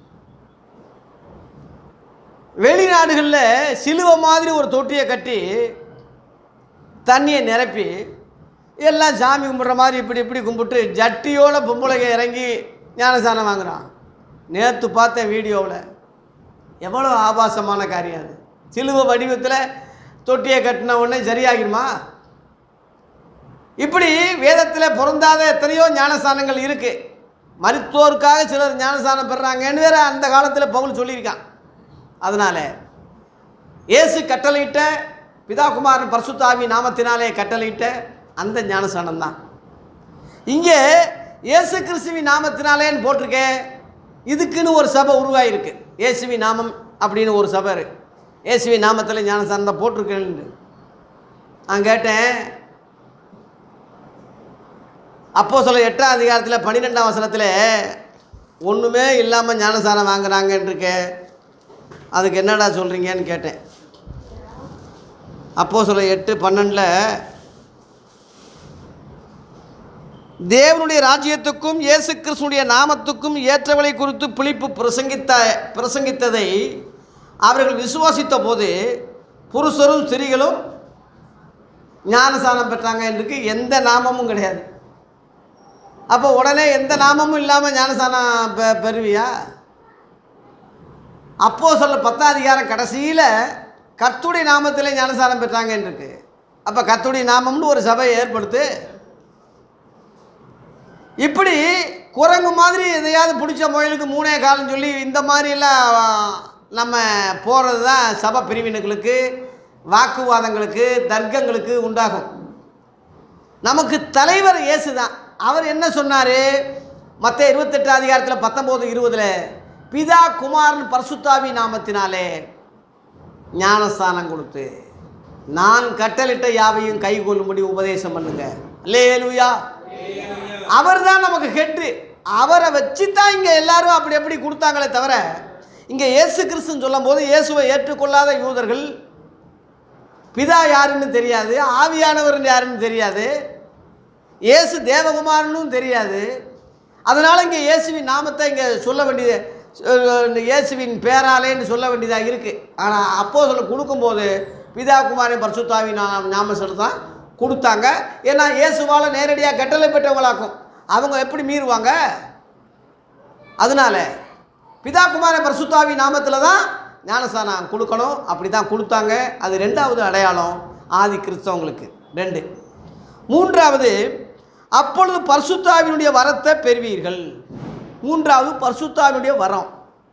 வெளிநாடுகளில் சிலுவை மாதிரி ஒரு தொட்டியை கட்டி தண்ணியை நிரப்பி எல்லாம் சாமி கும்பிட்ற மாதிரி இப்படி இப்படி கும்பிட்டு ஜட்டியோட பொம்பளைங்க இறங்கி ஞானசானம் வாங்குறான் நேற்று பார்த்தேன் வீடியோவில் எவ்வளோ ஆபாசமான காரியம் அது சிலுவை வடிவத்தில் தொட்டியை கட்டின உடனே சரியாகிடுமா இப்படி வேதத்தில் பொருந்தாத எத்தனையோ ஞானஸ்தானங்கள் இருக்குது மருத்துவருக்காக சிலர் ஞானஸ்தானம் பெறுறாங்கன்னு வேற அந்த காலத்தில் பவுல் சொல்லியிருக்கான் அதனால் இயேசு கட்டளையிட்ட பிதாகுமாரன் பரிசுத்தாவி நாமத்தினாலே கட்டளையிட்ட அந்த ஞானஸ்தானம் தான் இங்கே இயேசு கிறிஸ்துவி நாமத்தினாலேன்னு போட்டிருக்கேன் இதுக்குன்னு ஒரு சபை உருவாயிருக்கு இயேசுவி நாமம் அப்படின்னு ஒரு சபை இருக்கு இயேசுவி நாமத்தில் ஞானஸ்தானம் தான் போட்டிருக்கேன்னு நான் கேட்டேன் அப்போ சொல்ல எட்டாம் அதிகாரத்தில் பன்னிரெண்டாம் வசனத்தில் ஒன்றுமே இல்லாமல் ஞானஸ்தானம் வாங்குறாங்கன்னு இருக்கே அதுக்கு என்னடா சொல்கிறீங்கன்னு கேட்டேன் அப்போ சொல்ல எட்டு பன்னெண்டில் தேவனுடைய ராஜ்யத்துக்கும் இயேசு கிறிஸ்துடைய நாமத்துக்கும் ஏற்றவளை குறித்து பிழிப்பு பிரசங்கித்த பிரசங்கித்ததை அவர்கள் விசுவாசித்த போது புருஷரும் ஸ்திரீகளும் ஞானசானம் பெற்றாங்க என்று எந்த நாமமும் கிடையாது அப்போ உடனே எந்த நாமமும் இல்லாமல் ஞானசானம் பெ பெறுவியா அப்போ சொல்ல பத்தாம் அதிகாரம் கடைசியில் கர்த்துடைய நாமத்தில் ஞானசானம் பெற்றாங்கன்னு இருக்கு அப்போ கர்த்துடைய நாமம்னு ஒரு சபையை ஏற்படுத்து இப்படி குரங்கு மாதிரி எதையாவது பிடிச்ச முயலுக்கு மூணே காலம் சொல்லி இந்த மாதிரியெல்லாம் நம்ம போகிறது தான் சபை பிரிவினைகளுக்கு வாக்குவாதங்களுக்கு தர்க்கங்களுக்கு உண்டாகும் நமக்கு தலைவர் இயேசு தான் அவர் என்ன சொன்னார் மற்ற இருபத்தெட்டு அதிகாரத்தில் பத்தொம்போது இருபதில் பிதா குமாரன் பரிசுத்தாவி நாமத்தினாலே ஞானஸ்தானம் கொடுத்து நான் கட்டளிட்ட யாவையும் கை கொள்ளும்படி உபதேசம் பண்ணுங்க லேலுயா அவர் தான் நமக்கு ஹெட்டு அவரை வச்சு தான் இங்கே எல்லாரும் அப்படி எப்படி கொடுத்தாங்களே தவிர இங்கே இயேசு கிறிஸ்துன்னு சொல்லும்போது இயேசுவை ஏற்றுக்கொள்ளாத யூதர்கள் பிதா யாருன்னு தெரியாது ஆவியானவர் யாருன்னு தெரியாது இயேசு தேவகுமாரனும் தெரியாது அதனால் இங்கே இயேசுவின் நாமத்தை இங்கே சொல்ல வேண்டியது அஹ், இயேசுவின் பேராலேன்னு சொல்ல வேண்டியதாக இருக்குது ஆனால் அப்போ சொல்ல கொடுக்கும்போது பிதா குமாரின் பரிசுத்தாவி நாம் ஞாபகம் சொல்லி தான் கொடுத்தாங்க ஏன்னா இயேசுவால் நேரடியாக கட்டளை பெற்றவங்களாக்கும் அவங்க எப்படி மீறுவாங்க அதனால பிதா குமார பரிசுத்தாவி நாமத்தில் தான் ஞானஸ்தானம் கொடுக்கணும் அப்படி தான் கொடுத்தாங்க அது ரெண்டாவது அடையாளம் ஆதி கிறிஸ்தவங்களுக்கு ரெண்டு மூன்றாவது அப்பொழுது பரிசுத்தாவினுடைய வரத்தை பெறுவீர்கள் மூன்றாவது பரிசுத்தாவினுடைய வரம்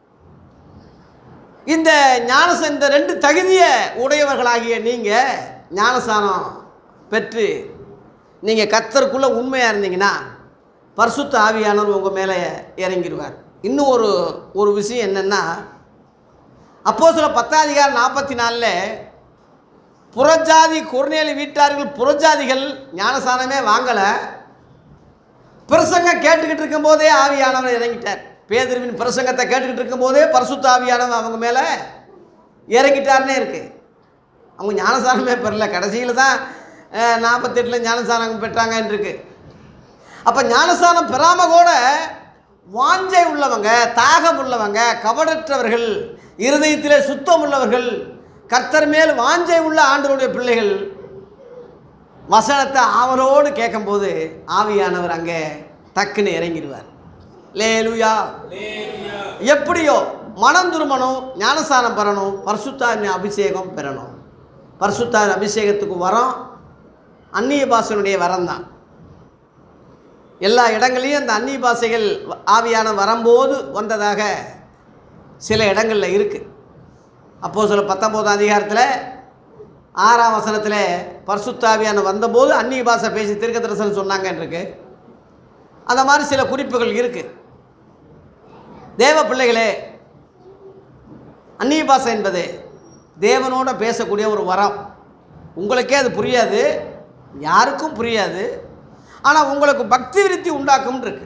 இந்த ஞானச இந்த ரெண்டு தகுதியை உடையவர்களாகிய நீங்கள் ஞானஸ்தானம் பெற்று நீங்கள் கத்தருக்குள்ளே உண்மையாக இருந்தீங்கன்னா பரிசுத்த ஆவியானவர் உங்கள் மேலே இறங்கிடுவார் இன்னும் ஒரு ஒரு விஷயம் என்னென்னா அப்போ சில பத்தாதிகாரம் நாற்பத்தி நாலில் புறஜாதி குறுநேலி வீட்டார்கள் புறஜாதிகள் ஞானசானமே வாங்கலை பிரசங்கம் கேட்டுக்கிட்டு இருக்கும்போதே ஆவியானவர் இறங்கிட்டார் பேதருவின் பிரசங்கத்தை கேட்டுக்கிட்டு இருக்கும்போதே பரிசுத்த ஆவியானவர் அவங்க மேலே இறங்கிட்டார்னே இருக்குது அவங்க ஞானசானமே பெறல கடைசியில் தான் நாற்பத்தெட்டில் ஞானசானம் பெற்றாங்கன்னு இருக்கு அப்போ ஞானசானம் பெறாமல் கூட வாஞ்சை உள்ளவங்க தாகம் உள்ளவங்க கபடற்றவர்கள் இருதயத்திலே சுத்தம் உள்ளவர்கள் கர்த்தர் மேல் வாஞ்சை உள்ள ஆண்டவருடைய பிள்ளைகள் வசனத்தை அவரோடு கேட்கும்போது ஆவியானவர் அங்கே டக்குன்னு இறங்கிடுவார் லேலுயா எப்படியோ மனம் திரும்பணும் ஞானஸ்தானம் பெறணும் பரிசுத்தாவின் அபிஷேகம் பெறணும் பரிசுத்தாவின் அபிஷேகத்துக்கு வரம் அந்நிய பாஷனுடைய வரம் தான் எல்லா இடங்களையும் அந்த அந்நிய பாஷைகள் ஆவியான வரும்போது வந்ததாக சில இடங்களில் இருக்குது அப்போ சில பத்தொம்போதாம் அதிகாரத்தில் ஆறாம் வசனத்தில் பரிசுத்தாவியான வந்தபோது அந்நிய பாஷை பேசி திருக்க தரிசனம் சொன்னாங்கன்னு இருக்கு அந்த மாதிரி சில குறிப்புகள் இருக்குது தேவ பிள்ளைகளே அந்நிய பாஷை என்பது தேவனோட பேசக்கூடிய ஒரு வரம் உங்களுக்கே அது புரியாது யாருக்கும் புரியாது ஆனால் உங்களுக்கு பக்தி விருத்தி உண்டாக்கும் இருக்கு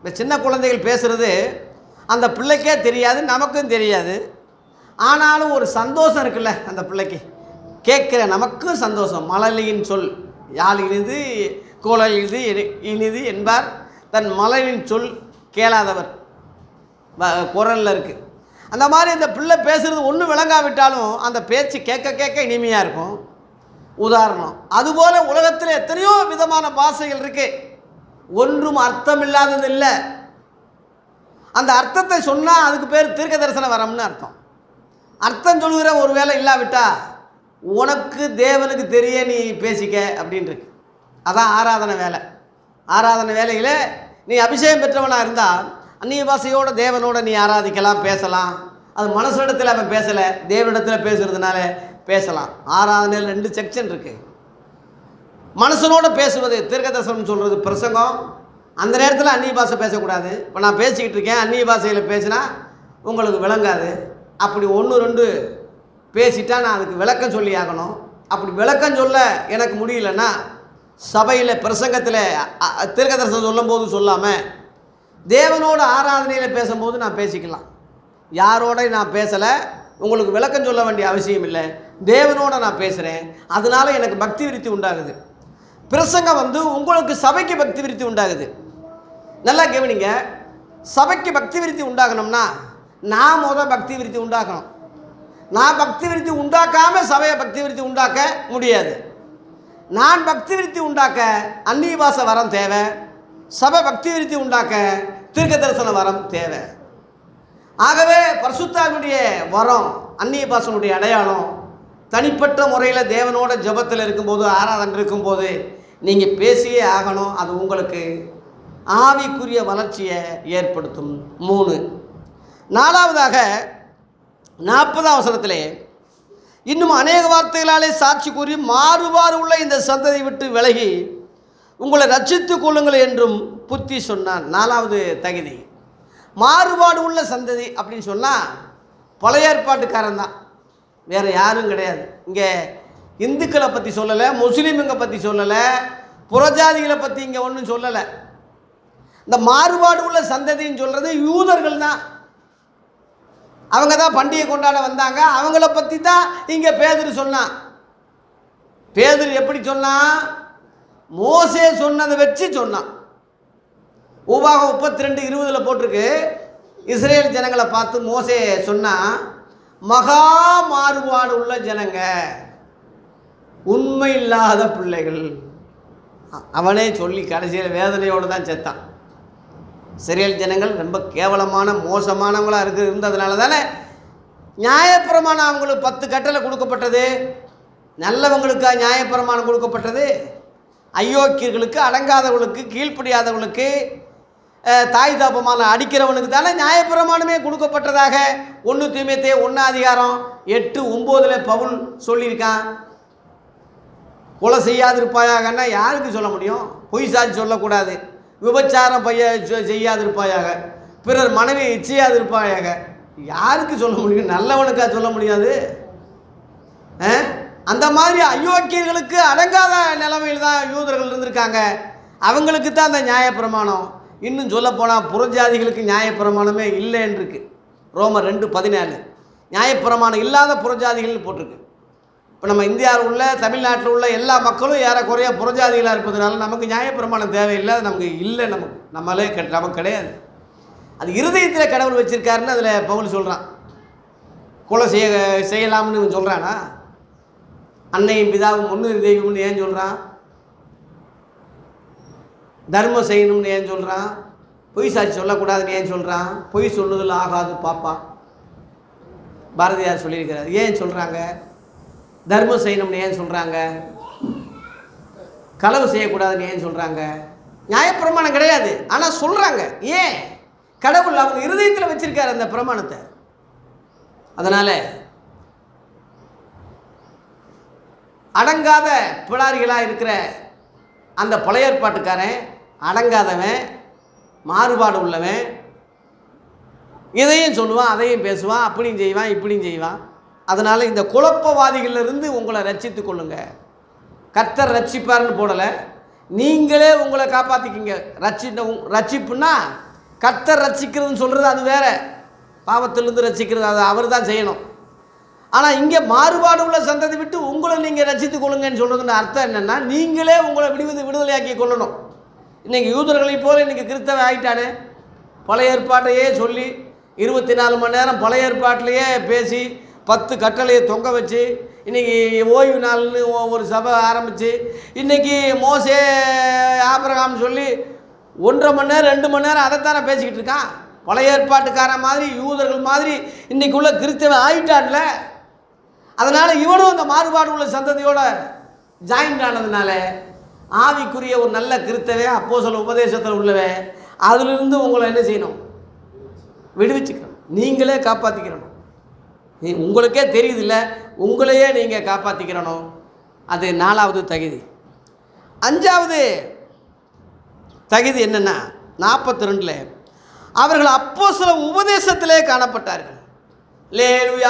இந்த சின்ன குழந்தைகள் பேசுகிறது அந்த பிள்ளைக்கே தெரியாது நமக்கும் தெரியாது ஆனாலும் ஒரு சந்தோஷம் இருக்குல்ல அந்த பிள்ளைக்கு கேட்குற நமக்கும் சந்தோஷம் மழலையின் சொல் யாழ் இனிது குழல் இது இனி- இனிது என்பார் தன் மலரின் சொல் கேளாதவர் குரலில் இருக்குது அந்த மாதிரி இந்த பிள்ளை பேசுகிறது ஒன்றும் விளங்காவிட்டாலும் அந்த பேச்சு கேட்க கேட்க இனிமையாக இருக்கும் உதாரணம் அதுபோல் உலகத்தில் எத்தனையோ விதமான பாஷைகள் இருக்கு ஒன்றும் அர்த்தம் இல்லாதது இல்லை அந்த அர்த்தத்தை சொன்னால் அதுக்கு பேர் தீர்க்க தரிசன வரம்னு அர்த்தம் அர்த்தம் சொல்லுகிற ஒரு வேலை இல்லாவிட்டா உனக்கு தேவனுக்கு தெரிய நீ பேசிக்க அப்படின்னு இருக்கு அதான் ஆராதனை வேலை ஆராதனை வேலையில் நீ அபிஷேகம் பெற்றவனாக இருந்தால் அந்நிய பாஷையோட தேவனோட நீ ஆராதிக்கலாம் பேசலாம் அது மனசிடத்தில் அவன் பேசலை தேவனிடத்தில் பேசுறதுனால பேசலாம் ஆராதனையில் ரெண்டு செக்ஷன் இருக்குது மனுஷனோட பேசுவது தீர்க்கதர்சனம் சொல்கிறது பிரசங்கம் அந்த நேரத்தில் அந்நிய பாஷை பேசக்கூடாது இப்போ நான் பேசிக்கிட்டு இருக்கேன் அந்நிய பாஷையில் பேசினா உங்களுக்கு விளங்காது அப்படி ஒன்று ரெண்டு பேசிட்டா நான் அதுக்கு விளக்கம் சொல்லி ஆகணும் அப்படி விளக்கம் சொல்ல எனக்கு முடியலன்னா சபையில் பிரசங்கத்தில் தீர்க்கதரிசனம் சொல்லும்போது சொல்லாமல் தேவனோட ஆராதனையில் பேசும்போது நான் பேசிக்கலாம் யாரோட நான் பேசலை உங்களுக்கு விளக்கம் சொல்ல வேண்டிய அவசியம் இல்லை தேவனோட நான் பேசுகிறேன் அதனால எனக்கு பக்தி விருத்தி உண்டாகுது பிரசங்கம் வந்து உங்களுக்கு சபைக்கு பக்தி விருத்தி உண்டாகுது நல்லா கவனிங்க சபைக்கு பக்தி விருத்தி உண்டாகணும்னா நான் முத பக்தி விருத்தி உண்டாக்கணும் நான் பக்தி விருத்தி உண்டாக்காம சபையை பக்தி விருத்தி உண்டாக்க முடியாது நான் பக்தி விருத்தி உண்டாக்க அந்நிய பாச வரம் தேவை சபை பக்தி விருத்தி உண்டாக்க தீர்க்க தரிசன வரம் தேவை ஆகவே பரிசுத்தாவினுடைய வரம் அந்நிய பாசனுடைய அடையாளம் தனிப்பட்ட முறையில் தேவனோட ஜெபத்தில் இருக்கும்போது ஆராதனை இருக்கும்போது நீங்கள் பேசியே ஆகணும் அது உங்களுக்கு ஆவிக்குரிய வளர்ச்சியை ஏற்படுத்தும் மூணு நாலாவதாக நாற்பதாம் அவசரத்திலே இன்னும் அநேக வார்த்தைகளாலே சாட்சி கூறி மாறுபாடு உள்ள இந்த சந்ததி விட்டு விலகி உங்களை ரட்சித்துக் கொள்ளுங்கள் என்றும் புத்தி சொன்னான் நாலாவது தகுதி மாறுபாடு உள்ள சந்ததி அப்படின்னு சொன்னால் பழைய ஏற்பாட்டுக்காரன் தான் வேறு யாரும் கிடையாது இங்கே இந்துக்களை பற்றி சொல்லலை முஸ்லீமுங்க பற்றி சொல்லலை புறஜாதிகளை பற்றி இங்கே ஒன்றும் சொல்லலை இந்த மாறுபாடு உள்ள சந்ததின்னு சொல்கிறது யூதர்கள் தான் அவங்க தான் பண்டிகை கொண்டாட வந்தாங்க அவங்கள பற்றி தான் இங்கே பேதர் சொன்னான் பேதர் எப்படி சொன்னான் மோசே சொன்னதை வச்சு சொன்னான் உபாகம் முப்பத்தி ரெண்டு இருபதில் போட்டிருக்கு இஸ்ரேல் ஜனங்களை பார்த்து மோசே சொன்னா மகா மாறுபாடு உள்ள ஜனங்க உண்மை இல்லாத பிள்ளைகள் அ- அவனே சொல்லி கடைசியில் வேதனையோடு தான் செத்தான் இஸ்ரேல் ஜனங்கள் ரொம்ப கேவலமான மோசமானவங்களாக இருக்கு இருந்ததுனால தானே நியாயப்பிரமாணம் அவங்களுக்கு பத்து கட்டளை கொடுக்கப்பட்டது நல்லவங்களுக்கா நியாயப்பிரமாணம் கொடுக்கப்பட்டது அயோக்கியர்களுக்கு அடங்காதவர்களுக்கு கீழ்ப்படியாதவர்களுக்கு அஹ், தாய் தாப்பமான அடிக்கிறவனுக்கு தானே நியாயப்பிரமாணமே கொடுக்கப்பட்டதாக ஒன்று தீமைத்தே ஒன்று அதிகாரம் எட்டு ஒம்போதில் பவுல் சொல்லியிருக்கான் கொலை செய்யாதிருப்பாயாகன்னா யாருக்கு சொல்ல முடியும் பொய் சாட்சி சொல்லக்கூடாது விபச்சாரம் பைய செ- செய்யாதிருப்பாயாக பிறர் மனைவி இச்சையாதிருப்பாயாக யாருக்கு சொல்ல முடியும் நல்லவனுக்கா சொல்ல முடியாது ஆ? அந்த மாதிரி அயோக்கியர்களுக்கு அடங்காத நிலைமையில் தான் யூதர்கள் இருந்திருக்காங்க அவங்களுக்கு தான் அந்த நியாயப்பிரமாணம் இன்னும் சொல்லப்போனால் புறஜாதிகளுக்கு நியாயப்பிரமாணமே இல்லைன்னு இருக்கு ரோமர் ரெண்டு பதினேழு நியாயப்பிரமாணம் இல்லாத புறஜாதிகள்னு போட்டிருக்கு இப்போ நம்ம இந்தியாவில் உள்ள தமிழ்நாட்டில் உள்ள எல்லா மக்களும் ஏறக்குறைய புறஜாதிகளாக இருப்பதனால நமக்கு நியாயப்பிரமாணம் தேவையில்லை அது நமக்கு இல்லை நமக்கு நம்மளே கெ- நமக்கு கிடையாது அது இருதயத்தில் கடவுள் வச்சிருக்காருன்னு அதில் பவுல் சொல்கிறான் கொலை செய்ய செய்யலாம்னு இவன் சொல்கிறானா அன்னையும் பிதாவும் ஒன்று தெய்வம்னு ஏன் சொல்கிறான் தர்மம் செய்யணும்னு ஏன் சொல்கிறான் பொய் சாட்சி சொல்லக்கூடாதுன்னு ஏன் சொல்கிறான் பொய் சொல்லுதல் ஆகாது பாப்பா பாரதியார் சொல்லியிருக்கிறார் ஏன் சொல்கிறாங்க தர்மம் செய்யணும்னு ஏன் சொல்கிறாங்க களவு செய்யக்கூடாதுன்னு ஏன் சொல்கிறாங்க நியாயப்பிரமாணம் கிடையாது ஆனால் சொல்கிறாங்க ஏன் கடவுள் அவங்க இருதயத்தில் வச்சிருக்காரு அந்த பிரமாணத்தை அதனால் அடங்காத பிடாரிகளாக இருக்கிற அந்த பழைய ஏற்பாட்டுக்காரன் அடங்காதவன் மாறுபாடு உள்ளவன் இதையும் சொல்லுவான் அதையும் பேசுவான் அப்படியும் செய்வான் இப்படியும் செய்வான் அதனால் இந்த குழப்பவாதிகளிலிருந்து உங்களை ரட்சித்து கொள்ளுங்க கர்த்தர் ரட்சிப்பார்னு போடலை நீங்களே உங்களை காப்பாற்றிக்கிங்க ரட்சி ரட்சிப்புன்னா கர்த்தர் ரட்சிக்கிறதுன்னு சொல்கிறது அது வேற பாவத்திலிருந்து ரட்சிக்கிறது அது அவர் தான் செய்யணும் ஆனால் இங்கே மாறுபாடு உள்ள சந்ததி விட்டு உங்களை நீங்கள் ரட்சித்து கொள்ளுங்கன்னு சொல்கிறதுன்னு அர்த்தம் என்னென்னா நீங்களே உங்களை விடுவது விடுதலையாக்கி கொள்ளணும் இன்றைக்கி யூதர்களைப் போல இன்றைக்கி கிறிஸ்தவ ஆயிட்டானே பழைய ஏற்பாட்டையே சொல்லி இருபத்தி நாலு மணி நேரம் பழைய ஏற்பாட்டிலேயே பேசி பத்து கட்டளையை தொங்க வச்சு இன்றைக்கி ஓய்வு நாள்னு ஒ- ஒரு சபை ஆரம்பித்து இன்றைக்கி மோசே ஆபிரகாம் சொல்லி ஒன்றரை மணி நேரம் ரெண்டு மணி நேரம் அதைத்தானே பேசிக்கிட்டு இருக்கான் பழைய ஏற்பாட்டுக்காரன் மாதிரி யூதர்கள் மாதிரி இன்றைக்கி உள்ள கிறிஸ்தவன் ஆயிட்டான்ல அதனால் இவனும் அந்த மாறுபாடு உள்ள சந்ததியோட ஜாயின்ட் ஆனதுனால ஆவிக்குரிய ஒரு நல்ல கிறிஸ்தவன் அப்போ சொல்ல உபதேசத்தில் உள்ளவன் அதிலிருந்து உங்களை என்ன செய்யணும் விடுவிச்சுக்கணும் நீங்களே காப்பாற்றிக்கிறணும் நீ- உங்களுக்கே தெரியுதில்ல உங்களையே நீங்கள் காப்பாற்றிக்கிறணும் அது நாலாவது தகுதி அஞ்சாவது தகுதி என்னென்னா நாற்பத்தி ரெண்டில் அவர்கள் அப்போ சில உபதேசத்திலே காணப்பட்டார்கள் லேலுயா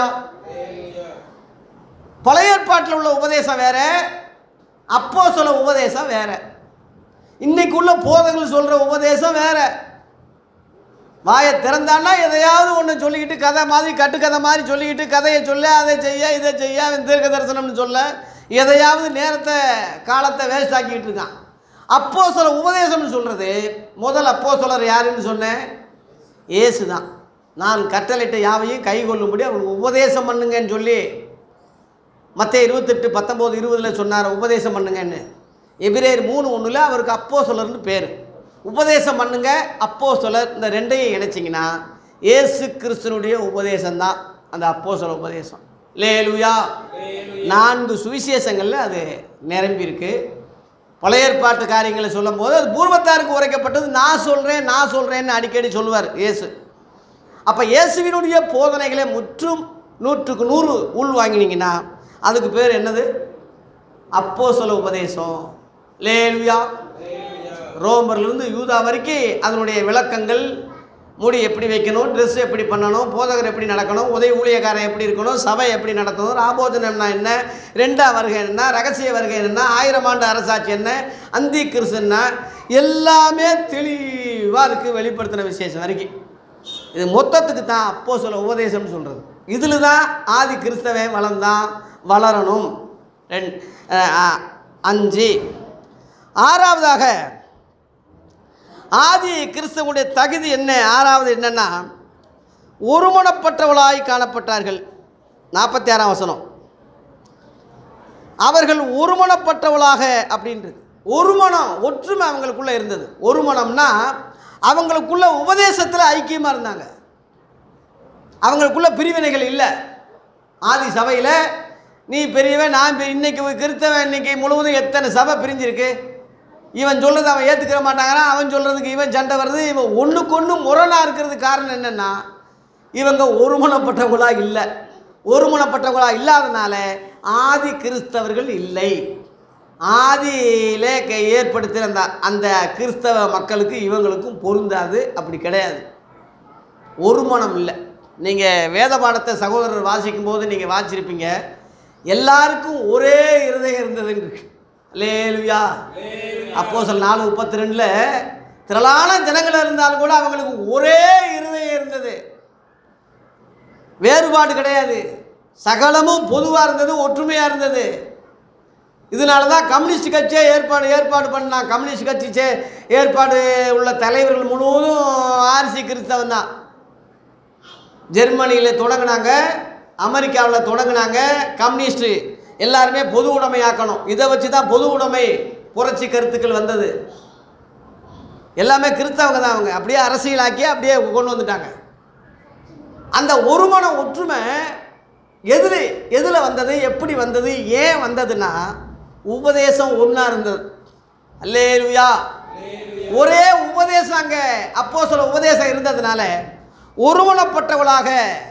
பழைய ஏற்பாட்டில் உள்ள உபதேசம் வேற அப்போ சொல்ல உபதேசம் வேற இன்னைக்கு உள்ள போதகர்கள் சொல்கிற உபதேசம் வேற வாயை திறந்தான்னா எதையாவது ஒன்று சொல்லிக்கிட்டு கதை மாதிரி கட்டுக்கதை மாதிரி சொல்லிக்கிட்டு கதையை சொல்ல அதை செய்ய இதை செய்ய அவன் தீர்க்க தரிசனம்னு சொல்ல எதையாவது நேரத்தை காலத்தை வேஸ்ட் ஆக்கிட்டு இருக்கான் அப்போ சில உபதேசம்னு சொல்கிறது முதல் அப்போ சொல்லர் யாருன்னு சொன்னேன் இயேசு தான் நான் கட்டளையிட்ட யாவையும் கை கொள்ளும்படி அவருக்கு உபதேசம் பண்ணுங்கன்னு சொல்லி மற்ற இருபத்தெட்டு பத்தொம்போது இருபதில் சொன்னார் உபதேசம் பண்ணுங்கன்னு எபிரேயர் மூணு ஒன்றில் அவருக்கு அப்போ சொல்லர்னு பேர் உபதேசம் பண்ணுங்க அப்போ சொல்லர் இந்த ரெண்டையும் இணைச்சிங்கன்னா இயேசு கிறிஸ்தனுடைய உபதேசம் தான் அந்த அப்போ சொல்ல உபதேசம் லேலுயா நான்கு சுவிசேஷங்களில் அது நிரம்பி இருக்கு பழைய ஏற்பாட்டு காரியங்களை சொல்லும் போது அது பூர்வத்தாருக்கு உரைக்கப்பட்டது நான் சொல்கிறேன் நான் சொல்கிறேன்னு அடிக்கடி சொல்லுவார் இயேசு அப்போ இயேசுவினுடைய போதனைகளை முற்றும் நூற்றுக்கு நூறு உள் வாங்கினீங்கன்னா அதுக்கு பேர் என்னது அப்போ சொல்ல உபதேசம் லேலுயா ரோமர்லேருந்து யூதா வரைக்கும் அதனுடைய விளக்கங்கள் முடி எப்படி வைக்கணும் ட்ரெஸ் எப்படி பண்ணணும் போதகர் எப்படி நடக்கணும் உதவி ஊழியக்காரன் எப்படி இருக்கணும் சபை எப்படி நடத்தணும் ராபோஜனம்னா என்ன ரெண்டாம் வருகை என்ன ரகசிய வருகை என்ன ஆயிரம் ஆண்டு அரசாட்சி என்ன அந்தி கிறிஸ்துன்னா எல்லாமே தெளிவாக இருக்குது வெளிப்படுத்தின விசேஷம் வரைக்கும் இது மொத்தத்துக்கு தான் அப்போ சொல்ல உபதேசம்னு சொல்கிறது இதில் தான் ஆதி கிறிஸ்தவன் வளர்ந்தான் வளரணும் ரெண் அஹ், அஹ், அஞ்சு ஆறாவதாக ஆதி கிறிஸ்தவனுடைய தகுதி என்ன ஆறாவது என்னன்னா ஒருமனப்பட்டவளாய் காணப்பட்டார்கள் நாற்பத்தி ஆறாம் வசனம் அவர்கள் ஒருமனப்பட்டவளாக அப்படின்றது ஒருமனம் ஒற்றுமை அவங்களுக்குள்ள இருந்தது ஒருமனம்னா அவங்களுக்குள்ள உபதேசத்தில் ஐக்கியமாக இருந்தாங்க அவங்களுக்குள்ள பிரிவினைகள் இல்லை ஆதி சபையில் நீ பெரியவன் நான் பெரிய இன்னைக்கு கிறிஸ்தவன் இன்னைக்கு முழுவதும் எத்தனை சபை பிரிஞ்சிருக்கு இவன் சொல்றது அவன் ஏற்றுக்கிற மாட்டாங்கிறான் அவன் சொல்கிறதுக்கு இவன் சண்டை வருது இவன் ஒன்றுக்கு ஒன்று முரணாக இருக்கிறதுக்கு காரணம் என்னென்னா இவங்க ஒருமனப்பட்டவங்களா இல்லை ஒருமனப்பட்டவங்களா இல்லாதனால ஆதி கிறிஸ்தவர்கள் இல்லை ஆதியிலே க- ஏற்படுத்தின அந்த அந்த கிறிஸ்தவ மக்களுக்கு இவங்களுக்கும் பொருந்தாது அப்படி கிடையாது ஒரு மனம் இல்லை நீங்கள் வேத பாடத்தை சகோதரர் வாசிக்கும் போது நீங்கள் வாசிச்சிருப்பீங்க எல்லாருக்கும் ஒரே இருதயம் இருந்ததுன்னு இருக்கு லேலுயா அப்போ சொல் நாலு முப்பத்தி ரெண்டில் திரளான ஜனங்கள் இருந்தாலும் கூட அவங்களுக்கு ஒரே இருதயம் இருந்தது வேறுபாடு கிடையாது சகலமும் பொதுவாக இருந்தது ஒற்றுமையாக இருந்தது இதனால தான் கம்யூனிஸ்ட் கட்சியே ஏற்பாடு ஏற்பாடு பண்ணா கம்யூனிஸ்ட் கட்சி சே- ஏற்பாடு உள்ள தலைவர்கள் முழுவதும் ஆர்சி கிறிஸ்தவன் தான் ஜெர்மனியில் தொடங்கினாங்க அமெரிக்காவில் தொடங்கினாங்க கம்யூனிஸ்ட்டு எல்லாருமே பொது உடைமையாக்கணும் இதை வச்சு தான் பொது உடைமை புரட்சி கருத்துக்கள் வந்தது எல்லாமே கிறிஸ்தவங்க தான் அவங்க அப்படியே அரசியலாக்கி அப்படியே கொண்டு வந்துட்டாங்க அந்த ஒருமன ஒற்றுமை எதில் எதில் வந்தது எப்படி வந்தது ஏன் வந்ததுன்னா உபதேசம் ஒன்றா இருந்தது அல்லேலுயா ஒரே உபதேசம் அங்கே அப்போ சில உபதேசம் இருந்ததுனால ஒருமனப்பட்டவளாக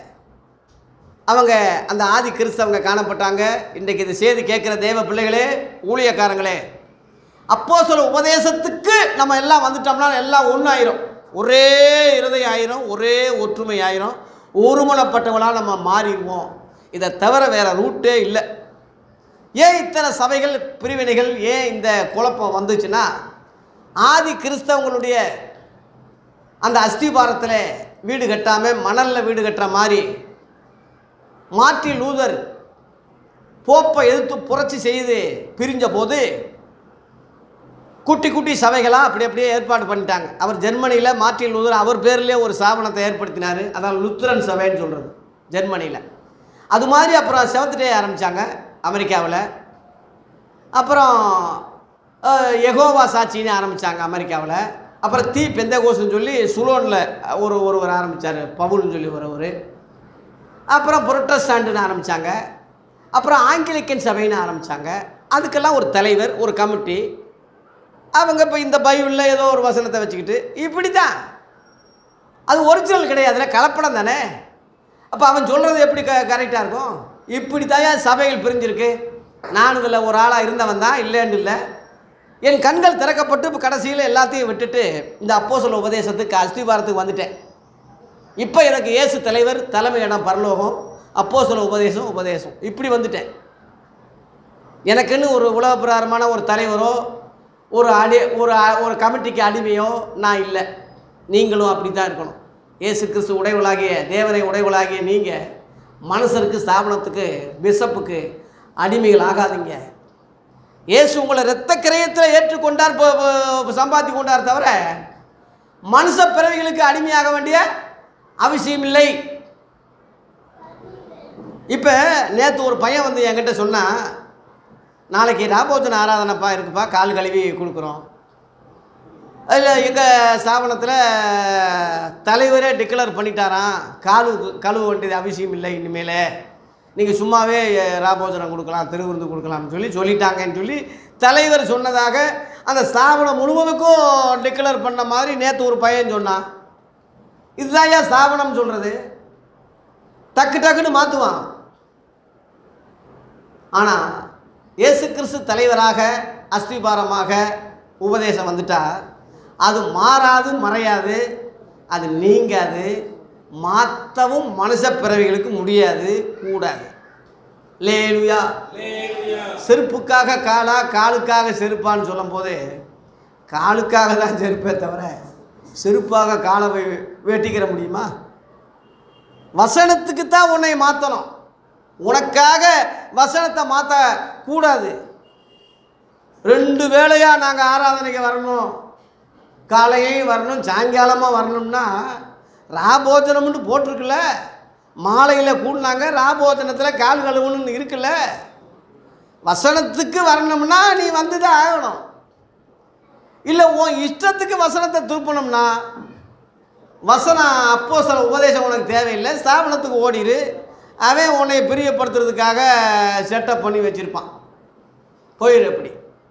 அவங்க அந்த ஆதி கிறிஸ்தவங்க காணப்பட்டாங்க இன்றைக்கு இது செய்தி கேட்குற தேவ பிள்ளைகளே ஊழியக்காரங்களே அப்போ சில உபதேசத்துக்கு நம்ம எல்லாம் வந்துட்டோம்னா எல்லாம் ஒன்றாயிரும் ஒரே இருதயம் ஆயிரும் ஒரே ஒற்றுமை ஆயிரும் ஒருமனப்பட்டவளாக நம்ம மாறிடுவோம் இதை தவிர வேற ரூட்டே இல்லை ஏன் இத்தனை சபைகள் பிரிவினைகள் ஏன் இந்த குழப்பம் வந்துச்சுன்னா ஆதி கிறிஸ்தவங்களுடைய அந்த அஸ்திபாரத்தில் வீடு கட்டாமல் மணலில் வீடு கட்டுற மாதிரி மார்ட்டின் லூதர் போப்பை எதிர்த்து புரட்சி செய்து பிரிஞ்ச போது குட்டி குட்டி சபைகளாக அப்படி அப்படியே ஏற்பாடு பண்ணிட்டாங்க அவர் ஜெர்மனியில் மார்ட்டின் லூதர் அவர் பேர்லேயே ஒரு ஸ்தாபனத்தை ஏற்படுத்தினார் அதான் லுத்ரன் சபைன்னு சொல்கிறது ஜெர்மனியில் அது மாதிரி அப்புறம் செவன்த் டே ஆரம்பித்தாங்க அமெரிக்காவில் அப்புறம் அஹ், யெகோவா சாட்சின்னு ஆரம்பித்தாங்க அமெரிக்காவில் அப்புறம் தீ பெந்தகோஸ்னு சொல்லி சுலோனில் ஒரு ஒருவர் ஆரம்பித்தார் பவுல்னு சொல்லி ஒருவர் அப்புறம் புரொட்டஸ்டாண்டுன்னு ஆரம்பித்தாங்க அப்புறம் ஆங்கிலிக்கன் சபைன்னு ஆரம்பித்தாங்க அதுக்கெல்லாம் ஒரு தலைவர் ஒரு கமிட்டி அவங்க இப்போ இந்த பைபிளில் ஏதோ ஒரு வசனத்தை வச்சுக்கிட்டு இப்படி தான் அது ஒரிஜினல் கிடையாதுல கலப்படம் தானே அப்போ அவன் சொல்கிறது எப்படி க கரெக்டாக இருக்கும் இப்படி தான் சபைகள் பிரிஞ்சிருக்கு நான் இதில் ஒரு ஆளாக இருந்தவன் தான் இல்லைன்னு இல்லை என் கண்கள் திறக்கப்பட்டு இப்போ கடைசியில் எல்லாத்தையும் விட்டுட்டு இந்த அப்போஸ்தல உபதேசத்துக்கு அஸ்திபாரத்துக்கு வந்துட்டேன் இப்போ எனக்கு இயேசு தலைவர் தலைமை இடம் பரலோகம் அப்போஸ்தல உபதேசம் உபதேசம் இப்படி வந்துட்டேன் எனக்குன்னு ஒரு உலக பிரகாரமான ஒரு தலைவரோ ஒரு அடி ஒரு அ- ஒரு கமிட்டிக்கு அடிமையோ நான் இல்லை நீங்களும் அப்படி தான் இருக்கணும் இயேசு கிறிஸ்து உடைவுளாகிய தேவனை உடைவுளாகிய நீங்கள் மனுஷருக்கு ஸ்தாபனத்துக்கு பிஷப்புக்கு அடிமைகள் ஆகாதீங்க இயேசு உங்களை இரத்த கிரயத்தில் ஏற்றுக்கொண்டார் ப- ப- சம்பாத்தி கொண்டார் தவிர மனுஷ பிறவிகளுக்கு அடிமையாக வேண்டிய அவசியம் இல்லை இப்போ நேற்று ஒரு பையன் வந்து என்கிட்ட சொன்னான் நாளைக்கு ராபோஜன ஆராதனைப்பா இருக்குப்பா கால் கழுவி கொடுக்குறோம் அதில் எங்கள் ஸ்தாபனத்தில் தலைவரே டிக்ளேர் பண்ணிட்டாராம் காலு கழுவ வேண்டியது அவசியம் இல்லை இனிமேல் நீங்கள் சும்மாவே ராபோஜனம் கொடுக்கலாம் திருவிருந்து கொடுக்கலாம்னு சொல்லி சொல்லிட்டாங்கன்னு சொல்லி தலைவர் சொன்னதாக அந்த ஸ்தாபனம் முழுவதுக்கும் டிக்ளேர் பண்ண மாதிரி நேற்று ஒரு பையன் சொன்னான் இதுதான் ஏன் ஸ்தாபனம் சொல்கிறது டக்கு டக்குன்னு மாற்றுவான் ஆனால் இயேசு கிறிஸ்து தலைவராக அஸ்திபாரமாக உபதேசம் வந்துட்டா அது மாறாது மறையாது அது நீங்காது மாற்றவும் மனுஷ பிறவிகளுக்கு முடியாது கூடாது லேலுயா செருப்புக்காக காலா காலுக்காக செருப்பான்னு சொல்லும்போது காலுக்காக தான் செருப்பே தவிர செருப்பாக காலை வே- வேட்டிக்கிற முடியுமா வசனத்துக்கு தான் உன்னை மாற்றணும் உனக்காக வசனத்தை மாற்ற கூடாது ரெண்டு வேளையாக நாங்கள் ஆராதனைக்கு வரணும் காலையும் வரணும் சாயங்காலமாக வரணும்னா ராபோஜனம்னு போட்டிருக்குல்ல மாலையில் கூடினாங்க ராபோஜனத்தில் கால் கழுவணும்னு இருக்குல்ல வசனத்துக்கு வரணும்னா நீ வந்து தான் ஆகணும் இல்லை உன் இஷ்டத்துக்கு வசனத்தை திருப்பணும்னா வசனம் அப்போ சில உபதேசம் உனக்கு தேவையில்லை ஸ்தாபனத்துக்கு ஓடிரு அவன் உன்னை பிரியப்படுத்துறதுக்காக செட்டப் பண்ணி வச்சுருப்பான் போயிரு அப்படி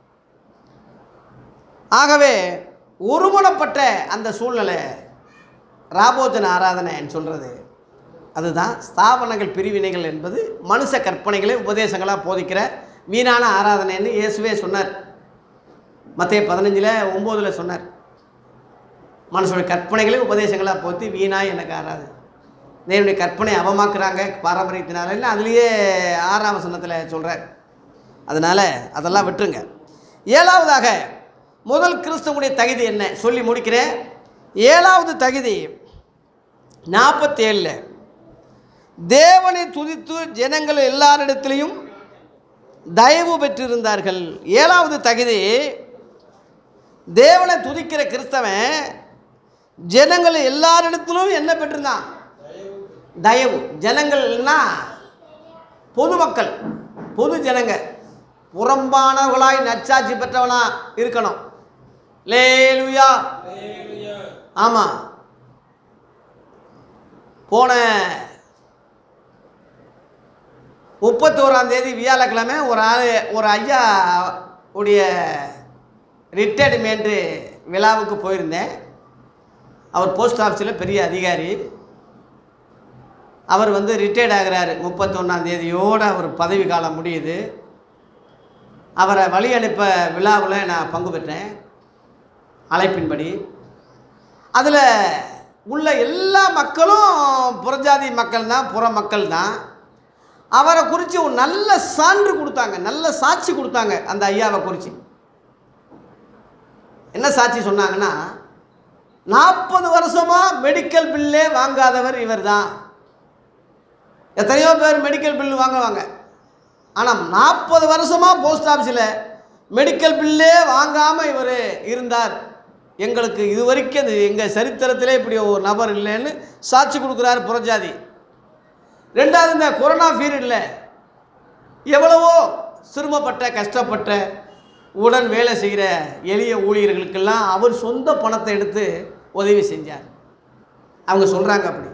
ஆகவே ஒருமனப்பட்ட அந்த சூழ்நிலை ராபோஜன ஆராதனைன்னு சொல்கிறது அதுதான் ஸ்தாபனங்கள் பிரிவினைகள் என்பது மனுஷ கற்பனைகளை உபதேசங்களாக போதிக்கிற வீணான ஆராதனைன்னு இயேசுவே சொன்னார் மத்திய பதினஞ்சில் ஒம்போதில் சொன்னார் மனுஷனுடைய கற்பனைகளை உபதேசங்களாக போத்தி வீணாக எனக்கு ஆறாது தேவனுடைய கற்பனை அவமாக்குறாங்க பாரம்பரியத்தினால இல்லை அதுலேயே ஆறாம் வசனத்தில் சொல்கிறார் அதனால் அதெல்லாம் விட்டுருங்க ஏழாவதாக முதல் கிறிஸ்துவனுடைய தகுதி என்ன சொல்லி முடிக்கிறேன் ஏழாவது தகுதி நாற்பத்தேழில் தேவனை துதித்து ஜனங்கள் எல்லாரிடத்திலையும் தயவு பெற்றிருந்தார்கள் ஏழாவது தகுதி தேவனை துதிக்கிற கிறிஸ்தவன் ஜனங்கள் எல்லாரிடத்திலும் என்ன பெற்றிருந்தான் தயவு ஜனங்கள்னா பொதுமக்கள் பொது ஜனங்க புறம்பானவர்களாய் நற்சாட்சி பெற்றவனா இருக்கணும் லேலுயா ஆமாம் போன முப்பத்தோராம் தேதி வியாழக்கிழமை ஒரு ஆள் ஒரு ஐயா உடைய ரிட்டையர்மெண்ட்டு விழாவுக்கு போயிருந்தேன் அவர் போஸ்ட் ஆஃபீஸில் பெரிய அதிகாரி அவர் வந்து ரிட்டையர்ட் ஆகிறாரு முப்பத்தொன்னாம் தேதியோடு அவர் பதவி காலம் முடியுது அவரை வழி அனுப்ப விழாவில் நான் பங்கு பெற்றேன் அழைப்பின்படி அதில் உள்ள எல்லா மக்களும் புறஜாதி மக்கள் தான் புற மக்கள் தான் அவரை குறித்து ஒரு நல்ல சான்று கொடுத்தாங்க நல்ல சாட்சி கொடுத்தாங்க அந்த ஐயாவை குறித்து என்ன சாட்சி சொன்னாங்கன்னா நாற்பது வருஷமாக மெடிக்கல் பில்லே வாங்காதவர் இவர் தான் எத்தனையோ பேர் மெடிக்கல் பில்லு வாங்குவாங்க ஆனால் நாற்பது வருஷமாக போஸ்ட் ஆஃபீஸில் மெடிக்கல் பில்லே வாங்காமல் இவர் இருந்தார் எங்களுக்கு இது வரைக்கும் இந்த எங்கள் சரித்திரத்திலே இப்படி ஒரு நபர் இல்லைன்னு சாட்சி கொடுக்குறாரு புறஜாதி ரெண்டாவது இந்த கொரோனா பீரியடில் எவ்வளவோ சிரமப்பட்ட கஷ்டப்பட்ட உடன் வேலை செய்கிற எளிய ஊழியர்களுக்கெல்லாம் அவர் சொந்த பணத்தை எடுத்து உதவி செஞ்சார் அவங்க சொல்கிறாங்க அப்படி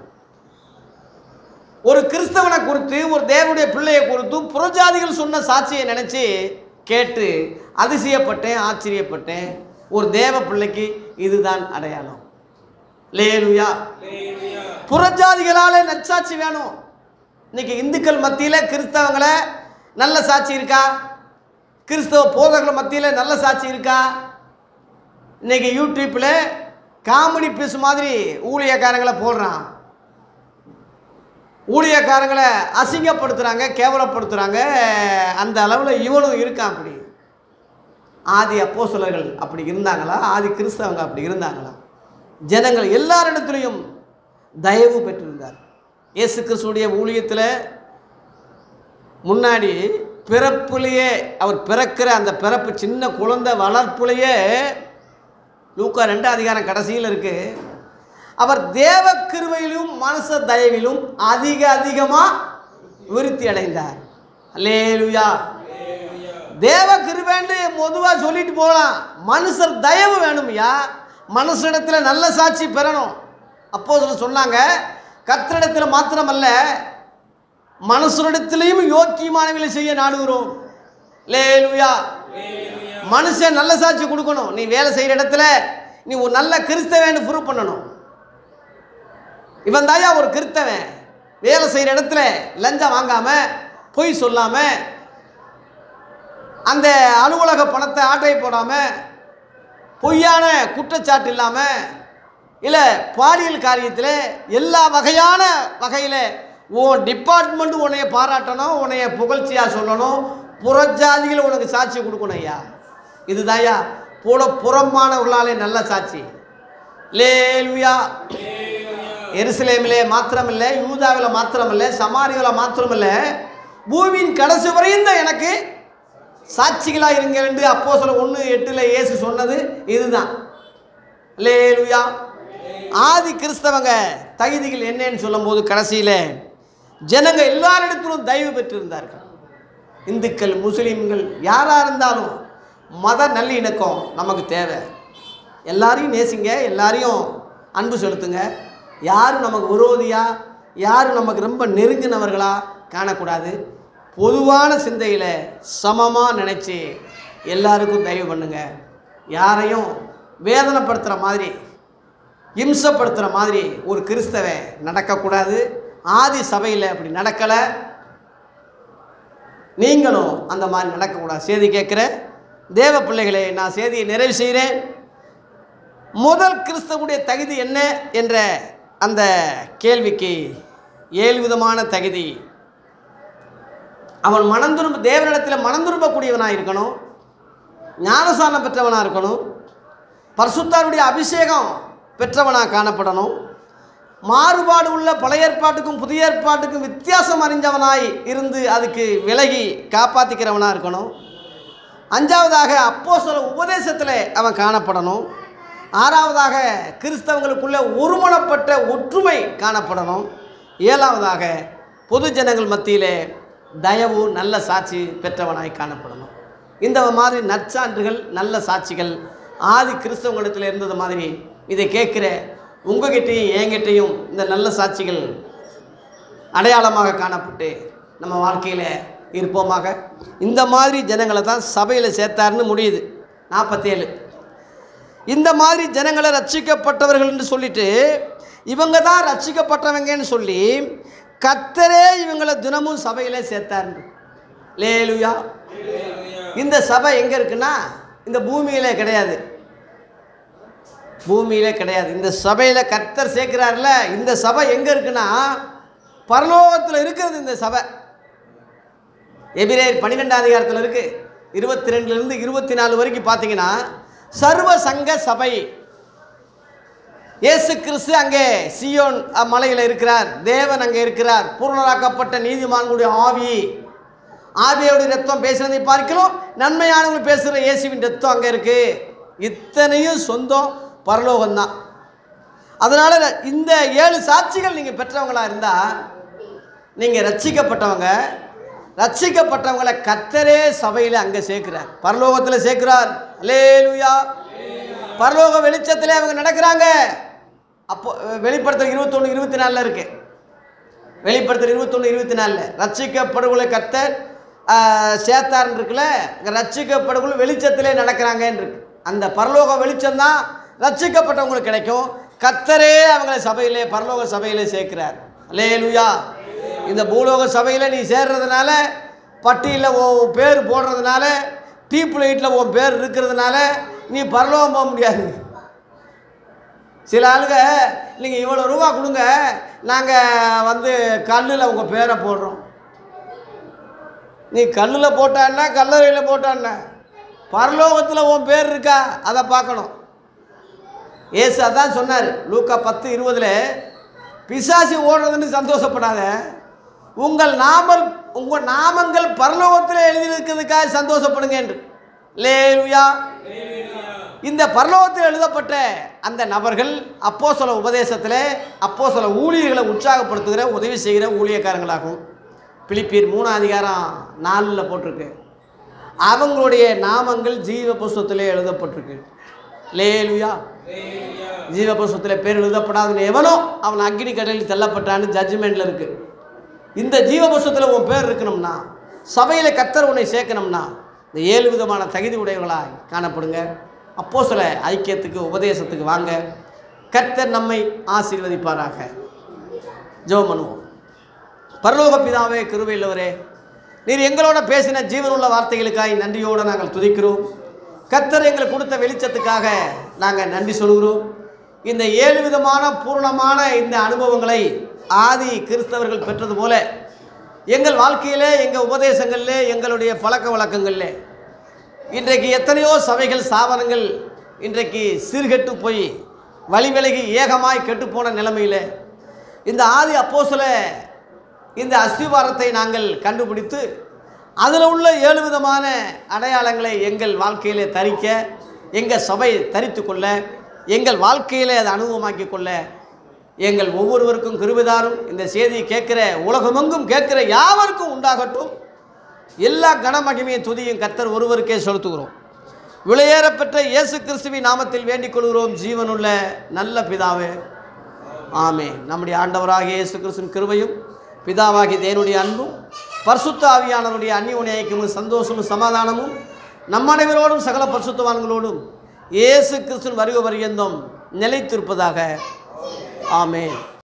ஒரு கிறிஸ்தவனை குறித்து ஒரு தேவனுடைய பிள்ளையை குறித்தும் புறஜாதிகள் சொன்ன சாட்சியை நினச்சி கேட்டு அதிசயப்பட்டேன் ஆச்சரியப்பட்டேன் ஒரு தேவ பிள்ளைக்கு இதுதான் அடையாளம் லேலுயா புறஜாதிகளாலே நற்சாட்சி வேணும் இன்னைக்கு இந்துக்கள் மத்தியில் கிறிஸ்தவங்களை நல்ல சாட்சி இருக்கா கிறிஸ்தவ போதகர்கள் மத்தியில் நல்ல சாட்சி இருக்கா இன்னைக்கு யூடியூப்பில் காமெடி பீஸ் மாதிரி ஊழியக்காரங்களை போடுறான் ஊழியக்காரங்களை அசிங்கப்படுத்துகிறாங்க கேவலப்படுத்துகிறாங்க அந்த அளவில் இவனும் இருக்கான் அப்படி ஆதி அப்போஸ்தலர்கள் அப்படி இருந்தாங்களா ஆதி கிறிஸ்தவங்க அப்படி இருந்தாங்களா ஜனங்கள் எல்லாரிடத்துலையும் தயவு பெற்றிருந்தார் இயேசு கிறிஸ்துடைய ஊழியத்தில் முன்னாடி பிறப்புலேயே அவர் பிறக்கிற அந்த பிறப்பு சின்ன குழந்தை வளர்ப்புலேயே லூக்கா ரெண்டு அதிகாரம் கடைசியில் இருக்கு அவர் தேவ கிருபையிலும் மனச தயவிலும் அதிக அதிகமாக விருத்தி அடைந்தார் அல்லேலுயா தேவ கிருபைன்னு பொதுவாக சொல்லிட்டு போகலாம் மனுஷர் தயவு வேணும்யா மனுஷனிடத்தில் நல்ல சாட்சி பெறணும் அப்போ சொன்னாங்க கத்திரிடத்தில் மாத்திரமல்ல மனுஷனிடத்திலையும் யோக்கியமானவங்களை செய்ய நாடுகிறோம் லேலுயா மனுஷன் நல்ல சாட்சி கொடுக்கணும் நீ வேலை செய்கிற இடத்துல நீ ஒரு நல்ல கிறிஸ்தவன்னு ப்ரூவ் பண்ணணும் இவன் தாயா ஒரு கிறிஸ்தவன் வேலை செய்கிற இடத்துல லஞ்சம் வாங்காமல் பொய் சொல்லாமல் அந்த அலுவலக பணத்தை ஆட்டை போடாமல் பொய்யான குற்றச்சாட்டு இல்லாமல் இல்லை பாலியல் காரியத்தில் எல்லா வகையான வகையில் உன் டிபார்ட்மெண்ட் உன்னைய பாராட்டணும் உன்னைய புகழ்ச்சியாக சொல்லணும் புறஜாதிகள் உனக்கு சாட்சி கொடுக்கணும் ஐயா இதுதான்யா புற புறமானவர்களாலே நல்ல சாட்சி லேலுயா எருசலேமிலே மாத்திரமில்லை யூதாவில் மாத்திரமில்லை சமாரியில் மாத்திரமில்லை பூமியின் கடைசி வரையும் தான் எனக்கு சாட்சிகளாக இருங்க என்று அப்போ சொல்ல ஒன்று எட்டில் இயேசு சொன்னது இதுதான் லேலுயா ஆதி கிறிஸ்தவங்க தகுதிகள் என்னன்னு சொல்லும்போது கடைசியில் ஜனங்க எல்லாரிடத்திலும் தயவு பெற்றிருந்தார்கள் இந்துக்கள் முஸ்லீம்கள் யாராக இருந்தாலும் மத நல்லிணக்கம் நமக்கு தேவை எல்லாரையும் நேசிங்க எல்லாரையும் அன்பு செலுத்துங்க யாரும் நமக்கு விரோதியா யாரும் நமக்கு ரொம்ப நெருங்கினவர்களா காணக்கூடாது பொதுவான சிந்தையில் சமமாக நினச்சி எல்லாருக்கும் தயவு பண்ணுங்க யாரையும் வேதனைப்படுத்துகிற மாதிரி இம்சப்படுத்துகிற மாதிரி ஒரு கிறிஸ்தவன் நடக்கக்கூடாது ஆதி சபையில் அப்படி நடக்கலை நீங்களும் அந்த மாதிரி நடக்கக்கூடாது செய்தி கேட்குற தேவ பிள்ளைகளே நான் செய்தியை நிறைவு செய்கிறேன் முதல் கிறிஸ்தவனுடைய தகுதி என்ன என்ற அந்த கேள்விக்கு ஏழு விதமான தகுதி அவன் மனம் திரும்ப தேவனிடத்தில் மனம் திரும்பக்கூடியவனாக இருக்கணும் ஞானசானம் பெற்றவனாக இருக்கணும் பரிசுத்தாருடைய அபிஷேகம் பெற்றவனாக காணப்படணும் மாறுபாடு உள்ள பழைய ஏற்பாட்டுக்கும் புதிய ஏற்பாட்டுக்கும் வித்தியாசம் அறிஞ்சவனாய் இருந்து அதுக்கு விலகி காப்பாற்றிக்கிறவனாக இருக்கணும் அஞ்சாவதாக அப்போ சொல்ல உபதேசத்தில் அவன் காணப்படணும் ஆறாவதாக கிறிஸ்தவங்களுக்குள்ள ஒருமனப்பட்ட ஒற்றுமை காணப்படணும் ஏழாவதாக பொது ஜனங்கள் மத்தியிலே தயவு நல்ல சாட்சி பெற்றவனாய் காணப்படணும் இந்த மாதிரி நற்சான்றுகள் நல்ல சாட்சிகள் ஆதி கிறிஸ்தவங்களிடத்தில் இருந்தது மாதிரி இதை கேட்குற உங்ககிட்டையும் என்கிட்டையும் இந்த நல்ல சாட்சிகள் அடையாளமாக காணப்பட்டு நம்ம வாழ்க்கையில் இருப்போமாக இந்த மாதிரி ஜனங்களை தான் சபையில் சேர்த்தாருன்னு முடியுது நாற்பத்தேழு இந்த மாதிரி ஜனங்களை ரட்சிக்கப்பட்டவர்கள் என்று சொல்லிட்டு இவங்க தான் ரட்சிக்கப்பட்டவங்கன்னு சொல்லி கத்தரே இவங்களை தினமும் சபையில் சேர்த்தாரு லேலுயா இந்த சபை எங்கே இருக்குன்னா இந்த பூமியிலே கிடையாது பூமியிலே கிடையாது இந்த சபையில் கர்த்தர் சேர்க்கிறார்ல இந்த சபை எங்கே இருக்குன்னா பரலோகத்தில் இருக்கிறது இந்த சபை எபிரேயர் பன்னிரெண்டாம் அதிகாரத்தில் இருக்குது இருபத்தி ரெண்டுலேருந்து இருபத்தி நாலு வரைக்கும் பார்த்தீங்கன்னா சர்வ சங்க சபை இயேசு கிறிஸ்து அங்கே சியோன் மலையில் இருக்கிறார் தேவன் அங்கே இருக்கிறார் பூர்ணராக்கப்பட்ட நீதிமான்களுடைய ஆவி ஆவியோடைய ரத்தம் பேசுறதை பார்க்கிறோம் நன்மையானவங்க பேசுகிற இயேசுவின் ரத்தம் அங்கே இருக்கு இத்தனையும் சொந்தம் பரலோகம்தான் அதனால் இந்த ஏழு சாட்சிகள் நீங்கள் பெற்றவங்களா இருந்தால் நீங்கள் ரட்சிக்கப்பட்டவங்க ரட்சிக்கப்பட்டவங்களை கத்தரே சபையில் அங்கே சேர்க்கிறார் பரலோகத்தில் சேர்க்கிறார் லேலுயா பரலோக வெளிச்சத்திலே அவங்க நடக்கிறாங்க அப்போ வெளிப்படுத்தல் இருபத்தொன்று இருபத்தி நாலில் இருக்கு வெளிப்படுத்தல் இருபத்தொன்று இருபத்தி நாலில் ரட்சிக்கப்படுகளை கத்தர் சேத்தார்னு இருக்குல்ல இங்கே ரட்சிக்கப்படுகளை வெளிச்சத்திலே நடக்கிறாங்கன்னு இருக்கு அந்த பரலோக வெளிச்சம்தான் ரட்சிக்கப்பட்டவங்களுக்கு கிடைக்கும் கத்தரே அவங்கள சபையிலே பரலோக சபையிலே சேர்க்கிறார் லேலுயா இந்த பூலோக சபையில் நீ சேர்றதுனால பட்டியலில் உன் பேர் போடுறதுனால டீப் லைட்டில் உன் பேர் இருக்கிறதுனால நீ பரலோகம் போக முடியாது சில ஆளுங்க நீங்கள் இவ்வளோ ரூபா கொடுங்க நாங்கள் வந்து கல்லில் உங்கள் பேரை போடுறோம் நீ கல்லில் போட்டான்னா கல்லறையில் போட்டான்னா பரலோகத்தில் உன் பேர் இருக்கா அதை பார்க்கணும் ஏசு அதான் சொன்னார் லூக்கா பத்து இருபதில் பிசாசி ஓடுறதுன்னு சந்தோஷப்படாத உங்கள் நாமல் உங்கள் நாமங்கள் பரலோகத்தில் எழுதியிருக்கிறதுக்காக சந்தோஷப்படுங்க என்று லேலுயா இந்த பரலோகத்தில் எழுதப்பட்ட அந்த நபர்கள் அப்போ சில உபதேசத்தில் அப்போ சில ஊழியர்களை உற்சாகப்படுத்துகிற உதவி செய்கிற ஊழியக்காரங்களாகும் பிலிப்பியர் மூணாம் அதிகாரம் நாலில் போட்டிருக்கு அவங்களுடைய நாமங்கள் ஜீவ புஸ்தத்திலே எழுதப்பட்டிருக்கு லேலுயா ஜீவ புஸ்தத்தில் பேர் எழுதப்படாதுன்னு எவனோ அவன் அக்னி கடலில் தள்ளப்பட்டான்னு ஜட்ஜ்மெண்ட்டில் இருக்குது இந்த ஜீவ புஸ்தத்தில் உன் பேர் இருக்கணும்னா சபையில் கத்தர் உன்னை சேர்க்கணும்னா இந்த ஏழு விதமான தகுதி உடையவர்களாய் காணப்படுங்க அப்போ சில ஐக்கியத்துக்கு உபதேசத்துக்கு வாங்க கர்த்தர் நம்மை ஆசீர்வதிப்பாராக ஜெபம் பண்ணுவோம் பரலோக பிதாவே கிருபையுள்ளவரே நீர் எங்களோட பேசின ஜீவனுள்ள வார்த்தைகளுக்காய் நன்றியோடு நாங்கள் துதிக்கிறோம் கர்த்தர் எங்களுக்கு கொடுத்த வெளிச்சத்துக்காக நாங்கள் நன்றி சொல்கிறோம் இந்த ஏழு விதமான பூர்ணமான இந்த அனுபவங்களை ஆதி கிறிஸ்தவர்கள் பெற்றது போல எங்கள் வாழ்க்கையிலே எங்கள் உபதேசங்களிலே எங்களுடைய பழக்க வழக்கங்களிலே இன்றைக்கு எத்தனையோ சபைகள் ஸ்தாபனங்கள் இன்றைக்கு சீர்கெட்டு போய் வழி விலகி ஏகமாய் கெட்டுப்போன நிலைமையில் இந்த ஆதி அப்போஸ்தல இந்த அஸ்திவாரத்தை நாங்கள் கண்டுபிடித்து அதில் உள்ள ஏழு விதமான அடையாளங்களை எங்கள் வாழ்க்கையிலே தரிக்க எங்கள் சபை தரித்து கொள்ள எங்கள் வாழ்க்கையிலே அதை அனுபவமாக்கி கொள்ள எங்கள் ஒவ்வொருவருக்கும் கிருபிதாரும் இந்த செய்தியை கேட்கிற உலகமெங்கும் கேட்கிற யாவருக்கும் உண்டாகட்டும் எல்லா கனமகிமையும் துதியும் கத்தர் ஒருவருக்கே செலுத்துகிறோம் விலையேறப்பெற்ற இயேசு கிறிஸ்துவின் நாமத்தில் வேண்டிக் கொள்கிறோம் ஜீவனுள்ள நல்ல பிதாவே ஆமே நம்முடைய ஆண்டவராகிய இயேசு கிறிஸ்துவின் கிருபையும் பிதாவாகிய தேவனுடைய அன்பும் பரிசுத்த ஆவியானவருடைய அந்நியுடைய ஐக்கியமும் சந்தோஷமும் சமாதானமும் நம் அனைவரோடும் சகல பரிசுத்தவான்களோடும் இயேசு கிறிஸ்துவின் வருக பரியந்தம் நிலைத்திருப்பதாக ஆமென்